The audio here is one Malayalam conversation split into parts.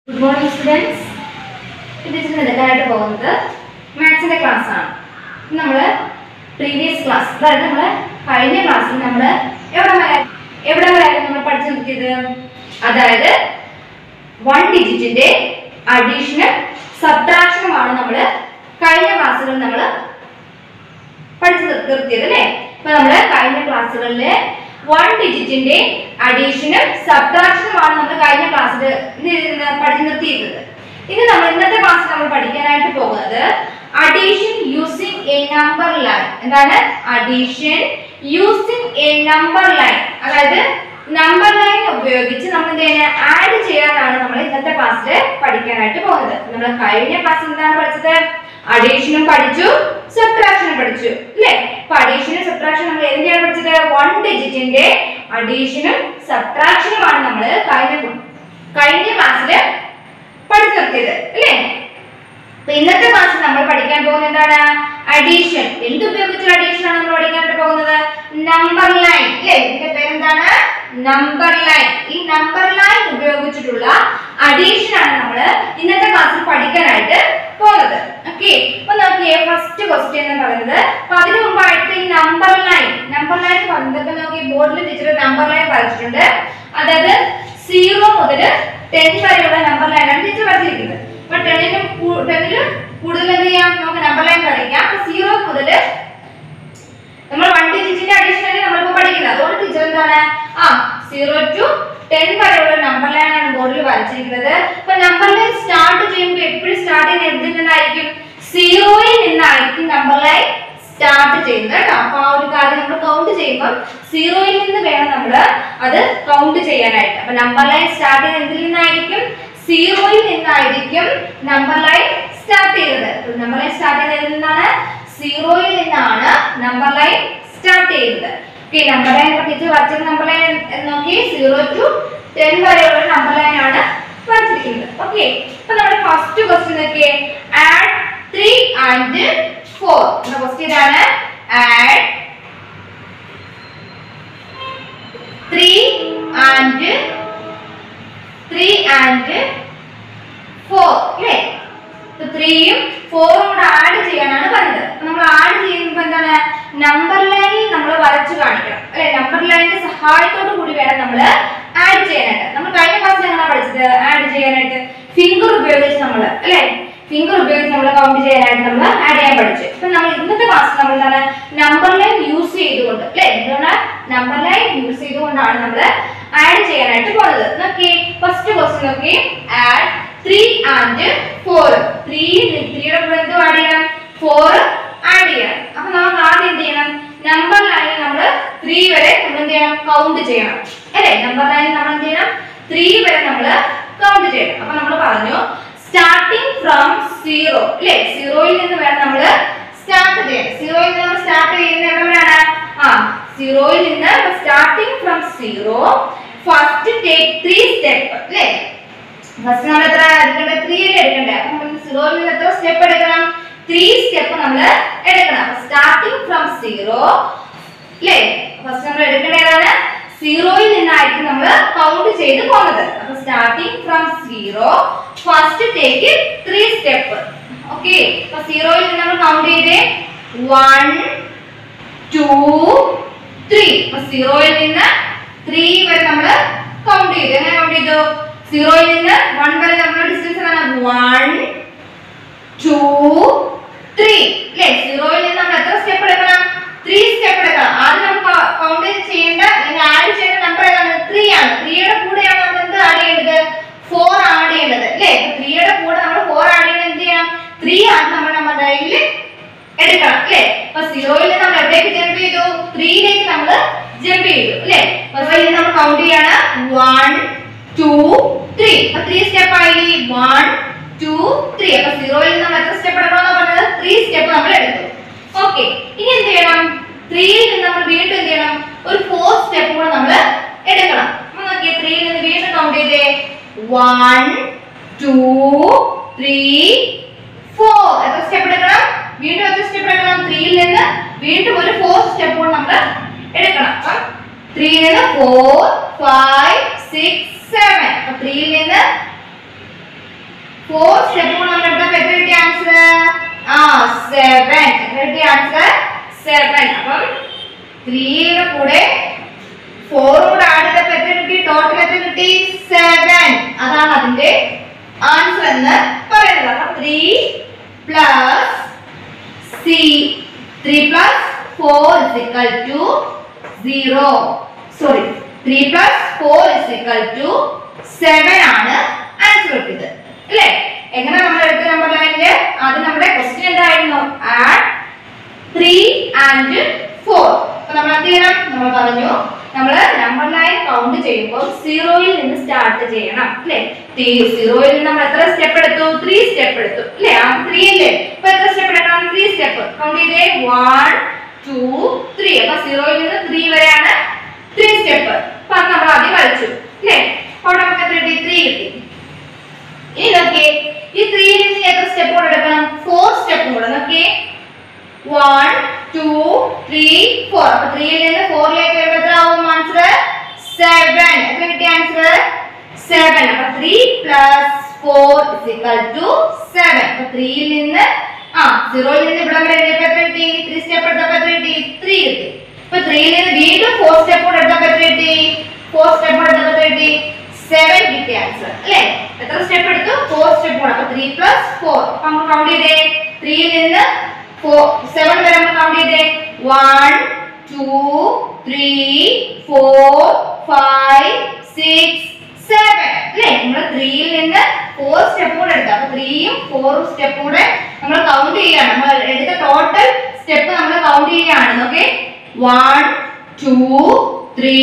ഗുഡ് മോർണിംഗ് സ്റ്റുഡൻസ് ടീച്ചർ എടുക്കാനായിട്ട് പോകുന്നത് മാത്സിന്റെ ക്ലാസ് ആണ് നമ്മൾ പ്രീവിയസ് ക്ലാസ് അതായത് നമ്മൾ കഴിഞ്ഞ ക്ലാസ്സിൽ നമ്മൾ എവിടെ വരെ എവിടെ വരെയായിരുന്നു നമ്മൾ പഠിച്ചു നിർത്തിയത് അതായത് വൺ ഡിജിറ്റിന്റെ അഡീഷനും സബ്ട്രാക്ഷനുമാണ് നമ്മൾ കഴിഞ്ഞ ക്ലാസ്സുകളിൽ നമ്മൾ പഠിച്ചു നിർ- നിർത്തിയത് അല്ലേ ഇപ്പൊ നമ്മള് കഴിഞ്ഞ ക്ലാസ്സുകളില് വൺ ഡിജിറ്റിന്റെ അഡീഷനും സബ്ട്രാക്ഷനുമാണ് നമ്മൾ കഴിഞ്ഞ ക്ലാസ്സിൽ പഠിച്ചു നിർത്തിയിരുന്നത് ഇനി നമ്മൾ ഇന്നത്തെ ക്ലാസ്സിൽ നമ്മൾ പഠിക്കാനായിട്ട് പോകുന്നത് addition using a number line എന്താണ് addition using a number line അതായത് നമ്പർ ലൈൻ ഉപയോഗിച്ച് നമ്മൾ എന്ത് ചെയ്യുന്നത് ആഡ് ചെയ്യാനാണ് നമ്മൾ ഇന്നത്തെ ക്ലാസ്സിൽ പഠിക്കാനായിട്ട് പോകുന്നത് നമ്മൾ കഴിഞ്ഞ ക്ലാസ്സിൽ എന്താണ് പഠിച്ചത് അഡീഷനും പഠിച്ചു സബ്ട്രാക്ഷനും പഠിച്ചു അല്ലേ അപ്പൊ അഡീഷനും സബ്ട്രാക്ഷനും നമ്മൾ എന്തിനാണ് പഠിച്ചത് വൺ ഡിജിറ്റിന്റെ അഡീഷനും സബ്ട്രാക്ഷനുമാണ് നമ്മൾ കഴിഞ്ഞ കഴിഞ്ഞ ക്ലാസ്സിൽ പഠിച്ചു നിർത്തിയത് അല്ലേ അപ്പൊ ഇന്നത്തെ ക്ലാസ്സിൽ നമ്മൾ പഠിക്കാൻ പോകുന്നത് എന്താണ് അഡീഷൻ എന്ത് ഉപയോഗിച്ചുള്ള അഡീഷൻ ആണ് നമ്മൾ പഠിക്കാനായിട്ട് പോകുന്നത് നമ്പർ ലൈൻ അല്ലേ ഇതിന്റെ പേരെന്താണ് നമ്പർ ലൈൻ ഈ നമ്പർ ലൈൻ ഉപയോഗിച്ചിട്ടുള്ള അഡീഷൻ ആണ് നമ്മൾ ഇന്നത്തെ ക്ലാസ്സിൽ പഠിക്കാനായിട്ട് പോകുന്നത് ഓക്കെ അപ്പൊ നോക്കിയേ ഫസ്റ്റ് ക്വസ്റ്റ്യൻ എന്ന് പറയുന്നത് അപ്പൊ അതിനു മുമ്പായിട്ട് ഈ നമ്പർ ലൈൻ നമ്പർ ലൈൻ പറഞ്ഞതൊക്കെ നോക്കി ബോർഡിൽ ടീച്ചർ നമ്പർ ലൈൻ വരച്ചിട്ടുണ്ട് അതായത് സീറോ മുതൽ ടെൻ വരെയുള്ള നമ്പർ ലൈനാണ് ടീച്ചർ വരച്ചിരിക്കുന്നത് അപ്പൊ ടെന്നിനും ടെന്നിലും കൂടുതൽ എന്ത് ചെയ്യാം നമുക്ക് നമ്പർ ലൈൻ വരയ്ക്കാം സീറോ മുതൽ നമ്മൾ വൺ ഡിജിറ്റിന്റെ അഡീഷൻ ആണ് നമ്മളിപ്പോ പഠിക്കുന്നത് അതുകൊണ്ട് ടീച്ചർ എന്താണ് ആ സീറോ ടു ടെൻ വരെയുള്ള നമ്പർ ലൈൻ ആണ് ബോർഡിൽ വരച്ചിരിക്കുന്നത് അപ്പൊ നമ്പർ ലൈൻ സ്റ്റാർട്ട് ചെയ്യുമ്പോൾ എപ്പോഴും സ്റ്റാർട്ട് ചെയ്യുന്നത് എന്തിൽ നിന്നായിരിക്കും സീറോയിൽ നിന്നായിരിക്കും നമ്പർ ലൈൻ സ്റ്റാർട്ട് ചെയ്യുന്നത് കേട്ടോ അപ്പൊ ആ ഒരു കാര്യം നമ്മൾ കൗണ്ട് ചെയ്യുമ്പോൾ സീറോയിൽ നിന്ന് വേണം നമ്മൾ അത് കൗണ്ട് ചെയ്യാനായിട്ട് അപ്പൊ നമ്പർ ലൈൻ സ്റ്റാർട്ട് ചെയ്യുന്നത് എന്തിൽ നിന്നായിരിക്കും സീറോയിൽ നിന്നായിരിക്കും നമ്പർ ലൈൻ സ്റ്റാർട്ട് ചെയ്യുന്നത് നമ്പർ ലൈൻ സ്റ്റാർട്ട് ചെയ്യുന്നതിൽ നിന്നാണ് സീറോയിൽ നിന്നാണ് നമ്പർ ലൈൻ സ്റ്റാർട്ട് ചെയ്യുന്നത് ഓക്കെ നമ്പർ ലൈൻ ടീച്ചർ വരച്ച നമ്പർ ലൈൻ നോക്കി സീറോ ടു ടെൻ വരെയുള്ള നമ്പർ ലൈൻ ആണ് വരച്ചിരിക്കുന്നത് ഓക്കെ അപ്പൊ നമ്മുടെ first question okay add three and four നമ്മുടെ ക്വസ്റ്റ്യൻ ഇതാണ് add three and three and four അല്ലേ ത്രീയും ഫോറും കൂടെ ആഡ് ചെയ്യാനാണ് പറഞ്ഞത് അപ്പൊ നമ്മൾ ആഡ് ചെയ്യുമ്പോൾ എന്താണ് നമ്പർ ലൈനിൽ നമ്മൾ വരച്ചു കാണിക്കണം അല്ലെ നമ്പർ ലൈനിന്റെ സഹായത്തോടു കൂടി വേണം നമ്മൾ ആഡ് ചെയ്യാനായിട്ട് നമ്മൾ കഴിഞ്ഞ ക്ലാസ്സിൽ എങ്ങനെ പഠിച്ചത് ആഡ് ചെയ്യാനായിട്ട് ഫിംഗർ ഉപയോഗിച്ച് നമ്മൾ അല്ലെ ഫിംഗർ ഉപയോഗിച്ച് നമ്മൾ കൗണ്ട് ചെയ്യാനായിട്ട് നമ്മൾ ആഡ് ചെയ്യാൻ പഠിച്ചു ഇപ്പൊ നമ്മൾ ഇന്നത്തെ ക്ലാസ്സിൽ നമ്മൾ എന്താണ് നമ്പർ ലൈൻ യൂസ് ചെയ്തുകൊണ്ട് അല്ലെ എന്താണ് നമ്പർ ലൈൻ യൂസ് ചെയ്തുകൊണ്ടാണ് നമ്മൾ ആഡ് ചെയ്യാനായിട്ട് പോകുന്നത് നോക്കി ഫസ്റ്റ് ക്വസ്റ്റ്യൻ നോക്കി add three and four three ത്രീയുടെ കൂടെ എന്ത് ആഡ് ചെയ്യണം ഫോർ ആഡ് ചെയ്യണം അപ്പൊ നമുക്ക് ആദ്യം എന്ത് ചെയ്യണം നമ്പർ ലൈനിൽ നമ്മൾ ത്രീ വരെ നമ്മൾ എന്ത് ചെയ്യണം കൗണ്ട് ചെയ്യണം അല്ലേ നമ്പർ ലൈനിൽ നമ്മൾ എന്ത് ചെയ്യണം ത്രീ വരെ നമ്മൾ കൗണ്ട് ചെയ്യണം അപ്പൊ നമ്മൾ പറഞ്ഞു സ്റ്റാർട്ടിങ് ഫ്രം സീറോ അല്ലേ സീറോയിൽ നിന്ന് വേണം നമ്മൾ സ്റ്റാർട്ട് ചെയ്യാൻ സീറോയിൽ നിന്ന് നമ്മൾ സ്റ്റാർട്ട് ചെയ്യുന്ന എവിടെ വരെയാണ് ആ സീറോയിൽ നിന്ന് starting from zero first take three step അല്ലേ ഫസ്റ്റ് നമ്മൾ എത്ര എടുക്കണ്ടേ ത്രീ അല്ലേ എടുക്കണ്ടേ അപ്പൊ നമ്മൾ സീറോയിൽ നിന്ന് എത്ര സ്റ്റെപ്പ് എടുക്കണം ത്രീ സ്റ്റെപ്പ് നമ്മൾ എടുക്കണം അപ്പൊ സ്റ്റാർട്ടിങ് ഫ്രം സീറോ അല്ലേ ഫസ്റ്റ് നമ്മൾ എടുക്കേണ്ടതാണ് സീറോയിൽ നിന്നായിരിക്കും നമ്മൾ കൗണ്ട് ചെയ്ത് പോകുന്നത് അപ്പൊ starting from zero first take three step okay അപ്പൊ സീറോയിൽ നിന്ന് നമ്മൾ കൗണ്ട് ചെയ്തേ വൺ ടു ത്രീ അപ്പൊ സീറോയിൽ നിന്ന് ത്രീ വരെ നമ്മൾ കൗണ്ട് ചെയ്തു എങ്ങനെ കൗണ്ട് ചെയ്തു സീറോയിൽ നിന്ന് വൺ വരെ നമ്മുടെ ഡിസ്റ്റൻസ് ആണ് വൺ ടു ത്രീ അല്ലേ സീറോയിൽ നിന്ന് നമ്മൾ എത്ര സ്റ്റെപ്പ് എടുക്കണം ത്രീ സ്റ്റെപ്പ് എടുക്കണം ആദ്യം നമുക്ക് കൗണ്ട് ചെയ്യേണ്ട അല്ലെങ്കിൽ ആഡ് ചെയ്യേണ്ട നമ്പർ ഏതാണ് ത്രീ ആണ് ത്രീയുടെ കൂടെയാണ് നമ്മൾ എന്ത് ആഡ് ചെയ്യേണ്ടത് ഫോർ ആഡ് ചെയ്യേണ്ടത് അല്ലേ ത്രീയുടെ കൂടെ നമ്മൾ ഫോർ ആഡ് ചെയ്യണം എന്ത് ചെയ്യണം ത്രീ ആണ് നമ്മൾ നമ്മുടെ കയ്യിൽ എടുക്കണം അല്ലേ അപ്പൊ സീറോയിൽ നിന്ന് നമ്മൾ എവിടേക്ക് ജമ്പ് ചെയ്തു ത്രീയിലേക്ക് നമ്മൾ ജമ്പ് ചെയ്തു അല്ലേ അപ്പൊ സീറോയിൽ നിന്ന് നമ്മൾ കൗണ്ട് ചെയ്യാണ് വൺ ടു ത്രീ അപ്പൊ ത്രീ സ്റ്റെപ്പ് ആയി വൺ ടു ത്രീ അപ്പൊ സീറോയിൽ നിന്ന് നമ്മൾ എത്ര സ്റ്റെപ്പ് എടുക്കണമെന്ന് പറഞ്ഞത് ത്രീ സ്റ്റെപ്പ് നമ്മൾ എടുത്തു ഓക്കെ ഇനി എന്ത് ചെയ്യണം ത്രീയിൽ നിന്ന് നമ്മൾ വീണ്ടും എന്ത് ചെയ്യണം ഒരു ഫോർ സ്റ്റെപ്പ് കൂടെ നമ്മൾ എടുക്കണം അപ്പൊ നോക്കിയേ ത്രീയിൽ നിന്ന് വീണ്ടും കൗണ്ട് ചെയ്തേ വൺ ടു ത്രീ ഫോർ എത്ര സ്റ്റെപ്പ് എടുക്കണം വീണ്ടും എത്ര സ്റ്റെപ്പ് എടുക്കണം ത്രീയിൽ നിന്ന് വീണ്ടും ഒരു ഫോർ സ്റ്റെപ്പ് കൂടെ നമ്മൾ എടുക്കണം അപ്പം ത്രീയിൽ നിന്ന് ഫോർ ഫൈവ് സിക്സ് സെവൻ അപ്പൊ ത്രീയിൽ നിന്ന് ഫോർ സ്റ്റെപ്പ് കൂടെ നമ്മൾ എടുത്തപ്പോൾ എത്ര കിട്ടിയ ആൻസർ ആ സെവൻ എത്ര കിട്ടിയ ആൻസർ സെവൻ അപ്പം ത്രീയുടെ കൂടെ ഫോർ കൂടെ ആഡ് ചെയ്തപ്പോൾ എത്ര കിട്ടി ടോട്ടൽ എത്ര കിട്ടി സെവൻ അതാണ് അതിന്റെ ആൻസർ എന്ന് പറയുന്നത് അപ്പൊ three plus C three plus four is equal to zero sorry three plus four is equal to seven ആണ് ആൻസർ കിട്ടിയത് അല്ലേ എങ്ങനെ നമ്മൾ എടുത്ത നമ്പർ ലൈനില് അത് നമ്മുടെ ക്വസ്റ്റ്യൻ എന്തായിരുന്നു ആഡ് ത്രീ ആൻഡ് ഫോർ അപ്പൊ നമ്മൾ എന്ത് ചെയ്യണം നമ്മൾ പറഞ്ഞു നമ്മൾ നമ്പർ ലൈൻ കൗണ്ട് ചെയ്യുമ്പോൾ സീറോയിൽ നിന്ന് സ്റ്റാർട്ട് ചെയ്യണം അല്ലേ സീറോയിൽ നിന്ന് നമ്മൾ എത്ര സ്റ്റെപ്പ് എടുത്തു ത്രീ സ്റ്റെപ്പ് എടുത്തു അല്ലേ ആ ത്രീ അല്ലേ അപ്പൊ എത്ര സ്റ്റെപ്പ് എടുക്കണം ത്രീ സ്റ്റെപ്പ് കൗണ്ട് ചെയ്തേ വൺ ടു ത്രീ അപ്പൊ സീറോയിൽ നിന്ന് ത്രീ വരെയാണ് ത്രീ സ്റ്റെപ്പ് അപ്പൊ അത് നമ്മൾ ആദ്യം കളിച്ചു അല്ലേ അപ്പൊ അവിടെ നമുക്ക് എത്ര കിട്ടി ത്രീ കിട്ടി ഇനി നോക്കിയേ ഈ ത്രീയിൽ നിന്ന് എത്ര സ്റ്റെപ്പ് കൂടെ എടുക്കണം ഫോർ സ്റ്റെപ്പ് കൂടെ നോക്കിയേ വൺ ടു ത്രീ ഫോർ അപ്പൊ ത്രീയിൽ നിന്ന് ഫോറിലേക്ക് വരുമ്പോൾ എത്ര ആവും ആൻസർ സെവൻ എത്ര കിട്ടിയ ആൻസർ സെവൻ അപ്പൊ three plus four is equal to seven അപ്പൊ ത്രീയിൽ നിന്ന് ആ സീറോയിൽ നിന്ന് ഇവിടെ വരെ എഴുതിയപ്പോ എത്ര കിട്ടി ത്രീ സ്റ്റെപ്പ് എടുത്തപ്പോ എത്ര കിട്ടി ത്രീ കിട്ടി അപ്പൊ ത്രീയിൽ നിന്ന് വീണ്ടും ഫോർ സ്റ്റെപ്പ് കൂടെ എടുത്തപ്പോ എത്ര കിട്ടി ഫോർ സ്റ്റെപ്പ് കൂടെ എടുത്തപ്പോ എത്ര കിട്ടി സെവൻ കിട്ടിയ ആൻസർ അല്ലേ എത്ര സ്റ്റെപ്പ് എടുത്തു ഫോർ സ്റ്റെപ്പ് കൂടെ അപ്പൊ ത്രീ പ്ലസ് ഫോർ അപ്പൊ നമ്മൾ കൗണ്ട് ചെയ്തേ ത്രീയിൽ നിന്ന് ഫോർ സെവൻ വരെ നമ്മൾ കൗണ്ട് ചെയ്തേ one two three four five six seven അല്ലേ നമ്മൾ ത്രീയിൽ നിന്ന് ഫോർ സ്റ്റെപ്പ് കൂടെ എടുത്തു അപ്പൊ ത്രീയും ഫോറും സ്റ്റെപ്പ് കൂടെ നമ്മൾ കൗണ്ട് ചെയ്യാണ് നമ്മൾ എടുത്ത ടോട്ടൽ സ്റ്റെപ്പ് നമ്മൾ കൗണ്ട് ചെയ്യാണ് okay one two three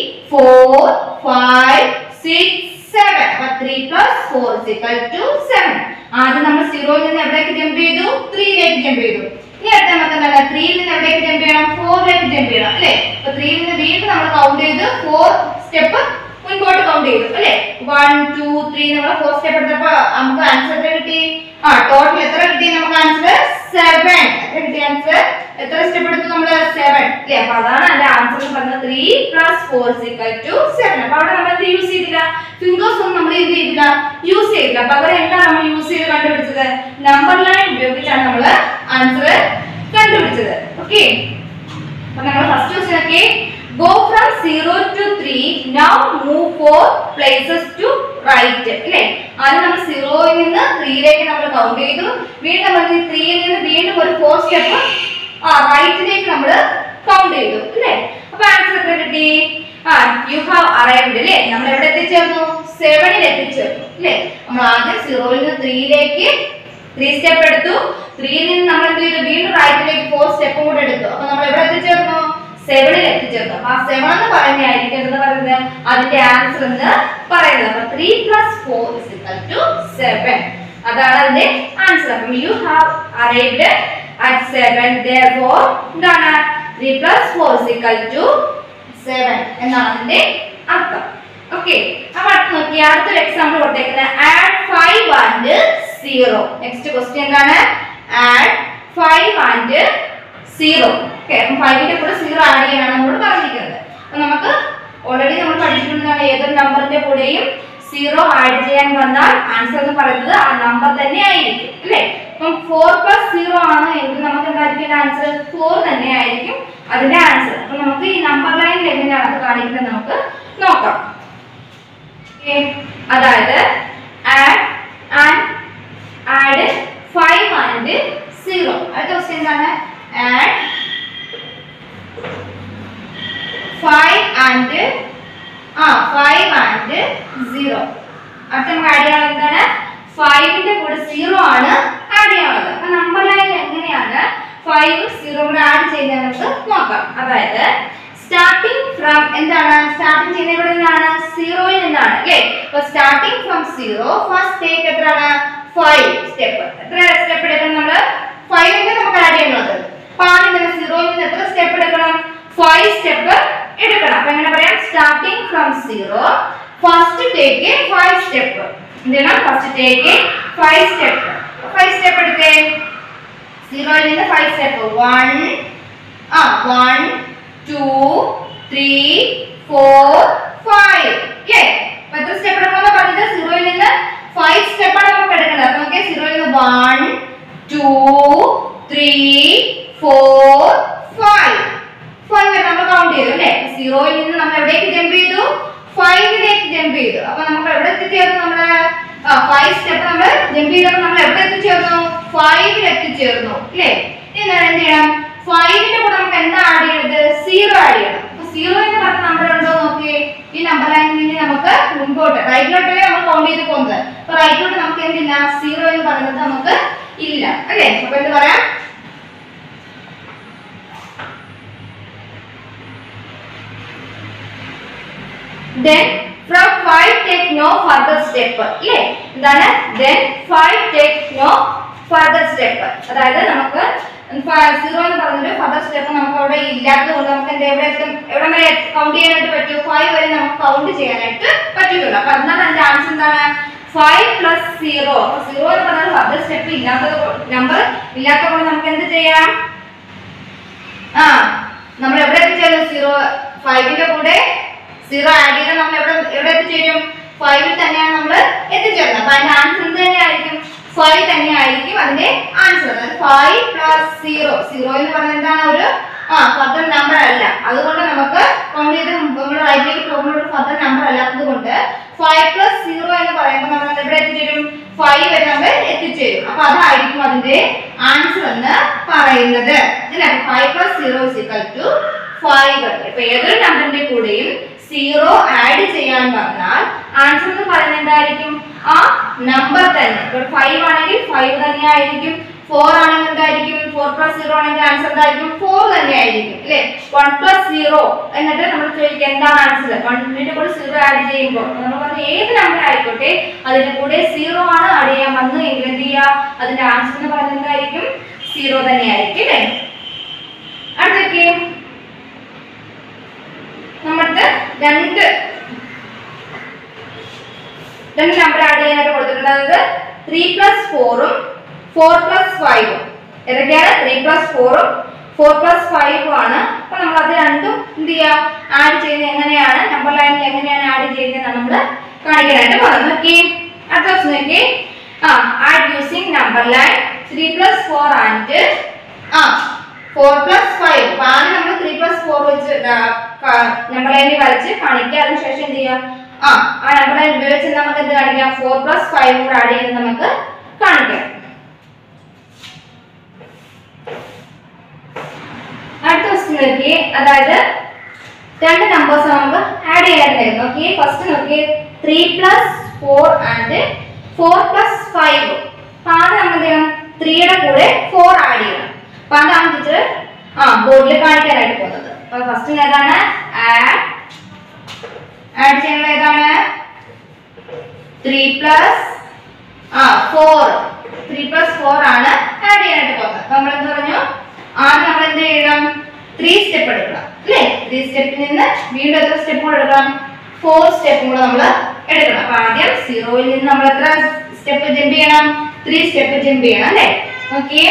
four five six seven അപ്പൊ three plus four സിക്കൽ to seven ആദ്യം നമ്മൾ സീറോയിൽ നിന്ന് എവിടേക്ക് ജമ്പ് ചെയ്തു ത്രീയിലേക്ക് ജമ്പ് ചെയ്തു ഇനി അടുത്ത നമുക്ക് എന്താണ് ത്രീയിൽ നിന്ന് എവിടേക്ക് ജമ്പ് ചെയ്യണം ഫോറിലേക്ക് ജമ്പ് ചെയ്യണം അല്ലേ അപ്പൊ ത്രീയിൽ നിന്ന് വീണ്ടും നമ്മൾ കൗണ്ട് ചെയ്ത് ഫോർ സ്റ്റെപ്പ് മുൻപോട്ട് കൗണ്ട് ചെയ്തു അല്ലേ വൺ ടു ത്രീ നമ്മൾ ഫോർ സ്റ്റെപ്പ് എടുത്തപ്പോ നമുക്ക് ആൻസർ എത്ര കിട്ടി ആ ടോട്ടൽ എത്ര കിട്ടി നമുക്ക് ആൻസർ സെവൻ എത്ര കിട്ടി ആൻസർ എത്ര സ്റ്റെപ്പ് എടുത്തു നമ്മൾ സെവൻ അല്ലേ അപ്പൊ അതാണ് അതിന്റെ ആൻസർ എന്ന് പറഞ്ഞത് three plus four സിക്കൽ to seven അപ്പൊ അവിടെ നമ്മൾ എന്ത് യൂസ് ചെയ്തില്ല ഫിംഗേഴ്സ് ഒന്നും നമ്മൾ എന്ത് ചെയ്തില്ല യൂസ് ചെയ്തില്ല പകരം എന്താണ് നമ്മൾ യൂസ് ചെയ്ത് കണ്ടുപിടിച്ചത് നമ്പർ ലൈൻ ഉപയോഗിച്ചാണ് നമ്മൾ ആൻസർ കണ്ടുപിടിച്ചത് ഓക്കെ അപ്പൊ നമ്മൾ first question okay go from zero to three now move four places to right അല്ലേ ആദ്യം നമ്മൾ സീറോയിൽ നിന്ന് ത്രീയിലേക്ക് നമ്മൾ കൗണ്ട് ചെയ്തു വീണ്ടും നമ്മൾ ത്രീയിൽ നിന്ന് വീണ്ടും ഒരു ഫോർ സ്റ്റെപ്പ് ആ റൈറ്റിലേക്ക് നമ്മൾ കൗണ്ട് ചെയ്തു അല്ലേ അപ്പൊ ആൻസർ എത്ര കിട്ടി ആ യു ഹാവ് അറൈവ്ഡ് അല്ലേ നമ്മൾ എവിടെ എത്തിച്ചേർന്നു സെവനിൽ എത്തിച്ചേർന്നു അല്ലേ നമ്മൾ ആദ്യം സീറോയിൽ നിന്ന് ത്രീയിലേക്ക് ത്രീ സ്റ്റെപ്പ് എടുത്തു ത്രീയിൽ നിന്ന് നമ്മൾ എന്ത് ചെയ്തു വീണ്ടും റൈറ്റിലേക്ക് ഫോർ സ്റ്റെപ്പ് കൂടെ എടുത്തു അപ്പൊ നമ്മൾ എവിടെ എത്തിച്ചേർന്നു സെവനിൽ എത്തിച്ചേർന്നു അപ്പൊ ആ സെവൻ എന്ന് പറയുന്നതായിരിക്കും എന്ന് പറയുന്നത് അതിന്റെ ആൻസർ എന്ന് പറയുന്നത് അപ്പൊ three plus four is equal to seven അതാണ് അതിന്റെ ആൻസർ അപ്പം you have arrived at seven for എന്താണ് three plus four is equal to seven എന്നാണ് അതിന്റെ അർത്ഥം ഓക്കെ അപ്പൊ അടുത്ത് നോക്കി അടുത്തൊരു എക്സാമ്പിൾ കൊടുത്തേക്കുന്നത് add five and zero next question എന്താണ് add five and zero okay ഫൈവിന്റെ കൂടെ സീറോ ആഡ് ചെയ്യാനാണ് നമ്മളോട് പറഞ്ഞിരിക്കുന്നത് അപ്പൊ നമുക്ക് ഓൾറെഡി നമ്മൾ പഠിച്ചിട്ടുള്ളതാണ് ഏതൊരു നമ്പറിന്റെ കൂടെയും സീറോ ആഡ് ചെയ്യാൻ വന്നാൽ ആൻസർ എന്ന് പറയുന്നത് ആ നമ്പർ തന്നെ ആയിരിക്കും അല്ലേ അപ്പം ഫോർ പ്ലസ് സീറോ ആണ് എങ്കിൽ നമുക്ക് എന്തായിരിക്കും ആൻസർ ഫോർ തന്നെ ആയിരിക്കും അതിന്റെ ആൻസർ അപ്പൊ നമുക്ക് ഈ നമ്പർ ലൈനിൽ എങ്ങനെയാണ് അത് കാണിക്കുന്നത് നമുക്ക് നോക്കാം Okay. അതായത് add and add five and zero അടുത്ത ക്വസ്റ്റ്യൻ എന്താണ് ആഡ് ഫൈവ് ആൻഡ് ആ ഫൈവ് ആൻഡ് സീറോ അടുത്ത നമുക്ക് ആഡ് ചെയ്യാനുള്ളത് എന്താണ് ഫൈവിന്റെ കൂടെ സീറോ ആണ് ആഡ് ചെയ്യാനുള്ളത് അപ്പൊ നമ്പർ ലൈനിൽ എങ്ങനെയാണ് ഫൈവ് സീറോ കൂടെ ആഡ് ചെയ്യുന്നത് നമുക്ക് നോക്കാം അതായത് സ്റ്റാർട്ടിംഗ് ഫ്രം എന്താണ് സ്റ്റാർട്ടിംഗ് ചെയ്യുന്നത് ഇവിടെ നിന്നാണ് സീറോയിൽ നിന്നാണ് അല്ലേ അപ്പൊ starting from zero first take എത്രയാണ് ഫൈവ് സ്റ്റെപ്പ് എത്ര സ്റ്റെപ്പ് എടുക്കണം നമ്മള് ഫൈവിന്റെ നമുക്ക് ആഡ് ചെയ്യുന്നത് അപ്പൊ ആദ്യം തന്നെ സീറോയിൽ നിന്ന് എത്ര സ്റ്റെപ്പ് എടുക്കണം ഫൈവ് സ്റ്റെപ്പ് എടുക്കണം അപ്പൊ എങ്ങനെ പറയാം starting from zero first take five step എന്താണ് first take five step five step എടുത്തേ സീറോയിൽ നിന്ന് ഫൈവ് സ്റ്റെപ്പ് വൺ ആ one two three four five അല്ലേ അപ്പൊ എത്ര സ്റ്റെപ്പ് എടുക്കണമെന്ന് പറഞ്ഞത് സീറോയിൽ നിന്ന് ഫൈവ് സ്റ്റെപ്പാണ് നമുക്ക് എടുക്കുന്നത് ജമ്പ് ചെയ്തപ്പോൾ നമ്മൾ എവിടെ എത്തിച്ചേർന്നു ഫൈവിൽ എത്തിച്ചേർന്നു അല്ലേ ഇനി എന്താണ് എന്ത് ചെയ്യണം ഫൈവിന്റെ കൂടെ നമുക്ക് എന്താ ആഡ് ചെയ്യേണ്ടത് സീറോ ആഡ് ചെയ്യണം അപ്പൊ സീറോ എന്ന് പറഞ്ഞ നമ്പർ ഉണ്ടോ നോക്കിയേ ഈ നമ്പർ ലൈനിൽ നിന്ന് നമുക്ക് മുൻപോട്ട് റൈറ്റിലോട്ടല്ലേ നമ്മൾ കൗണ്ട് ചെയ്ത് പോകുന്നത് അപ്പൊ റൈറ്റിലോട്ട് നമുക്ക് എന്തില്ല സീറോ എന്ന് പറയുന്നത് നമുക്ക് ഇല്ല അല്ലേ അപ്പൊ എന്ത് പറയാം then from 5 take no further step ഇല്ലേ എന്താണ് then 5 take no further step അതായത് നമുക്ക് സീറോ എന്ന് പറഞ്ഞൊരു ഫർദർ സ്റ്റെപ്പ് നമുക്ക് അവിടെ ഇല്ലാത്തത് കൊണ്ട് നമുക്ക് എന്താ എവിടെ എത്തും എവിടെ വരെ കൗണ്ട് ചെയ്യാനായിട്ട് പറ്റും ഫൈവ് വരെ നമുക്ക് കൗണ്ട് ചെയ്യാനായിട്ട് പറ്റില്ല അപ്പൊ എന്താണ് അതിന്റെ ആൻസർ എന്താണ് ഫൈവ് പ്ലസ് സീറോ അപ്പൊ സീറോ എന്ന് പറഞ്ഞാൽ ഫർദർ സ്റ്റെപ്പ് ഇല്ലാത്തത് നമ്പർ ഇല്ലാത്തത് കൊണ്ട് നമുക്ക് എന്ത് ചെയ്യാം ആ നമ്മൾ എവിടെ എത്തിച്ചേരും സീറോ ഫൈവിന്റെ കൂടെ സീറോ ആഡ് ചെയ്താൽ നമ്മൾ എവിടെ എവിടെ എത്തിച്ചേരും ഫൈവിൽ തന്നെയാണ് നമ്മൾ എത്തിച്ചേരുന്നത് അപ്പൊ അതിന്റെ ആൻസർ എന്ത് തന്നെയായിരിക്കും ഫൈവ് തന്നെയായിരിക്കും അതിന്റെ ആൻസർ അതായത് ഫൈവ് പ്ലസ് സീറോ സീറോ എന്ന് പറഞ്ഞാൽ എന്താണ് ഒരു ആ ഫർദർ നമ്പർ അല്ല അതുകൊണ്ട് നമുക്ക് കൗണ്ട് ചെയ്ത് നമ്മൾ റൈറ്റിലേക്ക് പോകുമ്പോൾ ഒരു ഫർദർ നമ്പർ അല്ലാത്തത് കൊണ്ട് ഫൈവ് പ്ലസ് സീറോ എന്ന് പറയുമ്പോൾ നമ്മൾ എവിടെ എത്തിച്ചേരും ഫൈവ് വരെ നമ്മൾ എത്തിച്ചേരും അപ്പൊ അതായിരിക്കും അതിന്റെ ആൻസർ എന്ന് പറയുന്നത് അല്ലേ five plus zero is equal to five ഇപ്പൊ ഏതൊരു നമ്പറിന്റെ കൂടെയും സീറോ ആഡ് ചെയ്യാൻ പറഞ്ഞാൽ ആൻസർ എന്ന് പറയുന്നത് എന്തായിരിക്കും ആ നമ്പർ തന്നെ ഇപ്പോൾ ഫൈവ് ആണെങ്കിൽ ഫൈവ് തന്നെ ആയിരിക്കും ഫോർ ആണെങ്കിൽ എന്തായിരിക്കും ഫോർ പ്ലസ് സീറോ ആണെങ്കിൽ ആൻസർ എന്തായിരിക്കും ഫോർ തന്നെ ആയിരിക്കും അല്ലേ വൺ പ്ലസ് സീറോ എന്നിട്ട് നമ്മൾ ചോദിക്കുക എന്താണ് ആൻസർ വണ്ണിന്റെ കൂടെ സീറോ ആഡ് ചെയ്യുമ്പോൾ നമ്മൾ പറഞ്ഞ ഏത് നമ്പർ ആയിക്കോട്ടെ അതിന്റെ കൂടെ സീറോ ആണ് ആഡ് ചെയ്യാൻ വന്നു എങ്കിൽ എന്ത് ചെയ്യുക അതിന്റെ ആൻസർ എന്ന് പറയുന്നത് എന്തായിരിക്കും സീറോ തന്നെ ആയിരിക്കും അല്ലേ അടുത്തൊക്കെ നമ്മൾക്ക് രണ്ട് രണ്ട് നമ്പർ ആഡ് ചെയ്യാനായിട്ട് കൊടുത്തിട്ടുണ്ട് അതായത് ത്രീ പ്ലസ് ഫോറും ഫോർ പ്ലസ് ഫൈവും ഏതൊക്കെയാണ് ത്രീ പ്ലസ് ഫോറും ഫോർ പ്ലസ് ഫൈവും ആണ് അപ്പൊ നമ്മൾ അത് രണ്ടും എന്ത് ചെയ്യുക ആഡ് ചെയ്യുന്നത് എങ്ങനെയാണ് നമ്പർ ലൈനിൽ എങ്ങനെയാണ് ആഡ് ചെയ്യുന്നത് നമ്മൾ കാണിക്കാനായിട്ട് പറഞ്ഞു നോക്കി അടുത്ത ദിവസം നോക്കി ആ add using number line three plus four and ആ ഫോർ പ്ലസ് ഫൈവ് അപ്പൊ ആദ്യം നമ്മൾ ത്രീ പ്ലസ് ഫോർ വെച്ച് നമ്പർ ലൈനിൽ വരച്ച് കാണിക്കുക അതിനുശേഷം എന്ത് ചെയ്യുക ആ ആ നമ്പർ ലൈൻ ഉപയോഗിച്ച് നമുക്ക് എന്ത് കാണിക്കാം ഫോർ പ്ലസ് ഫൈവ് കൂടെ ആഡ് ചെയ്ത് നമുക്ക് കാണിക്കാം അടുത്ത ക്വസ്റ്റ്യൻ നോക്കി അതായത് രണ്ട് നമ്പേഴ്സ് നമുക്ക് ആഡ് ചെയ്യാനായിട്ട് നോക്കി ഫസ്റ്റ് നോക്കി three plus four and four plus five അപ്പൊ ആദ്യം നമ്മൾ എന്ത് ചെയ്യണം ത്രീയുടെ കൂടെ ഫോർ ആഡ് ചെയ്യണം അപ്പൊ അതാണ് ടീച്ചർ ആ ബോർഡിൽ കാണിക്കാനായിട്ട് പോകുന്നത് അപ്പൊ ഫസ്റ്റ് ഏതാണ് ആഡ് ആഡ് ചെയ്യുന്നത് ഏതാണ് ത്രീ പ്ലസ് ആ ഫോർ ത്രീ പ്ലസ് ഫോർ ആണ് ആഡ് ചെയ്യാനായിട്ട് പോകുന്നത് അപ്പൊ നമ്മൾ എന്ത് പറഞ്ഞു ആദ്യം നമ്മൾ എന്ത് ചെയ്യണം ത്രീ സ്റ്റെപ്പ് എടുക്കണം അല്ലേ ത്രീ സ്റ്റെപ്പിൽ നിന്ന് വീണ്ടും എത്ര സ്റ്റെപ്പ് കൂടെ എടുക്കണം ഫോർ സ്റ്റെപ്പും കൂടെ നമ്മൾ എടുക്കണം അപ്പൊ ആദ്യം സീറോയിൽ നിന്ന് നമ്മൾ എത്ര സ്റ്റെപ്പ് ജമ്പ് ചെയ്യണം ത്രീ സ്റ്റെപ്പ് ജമ്പ് ചെയ്യണം അല്ലേ നോക്കിയേ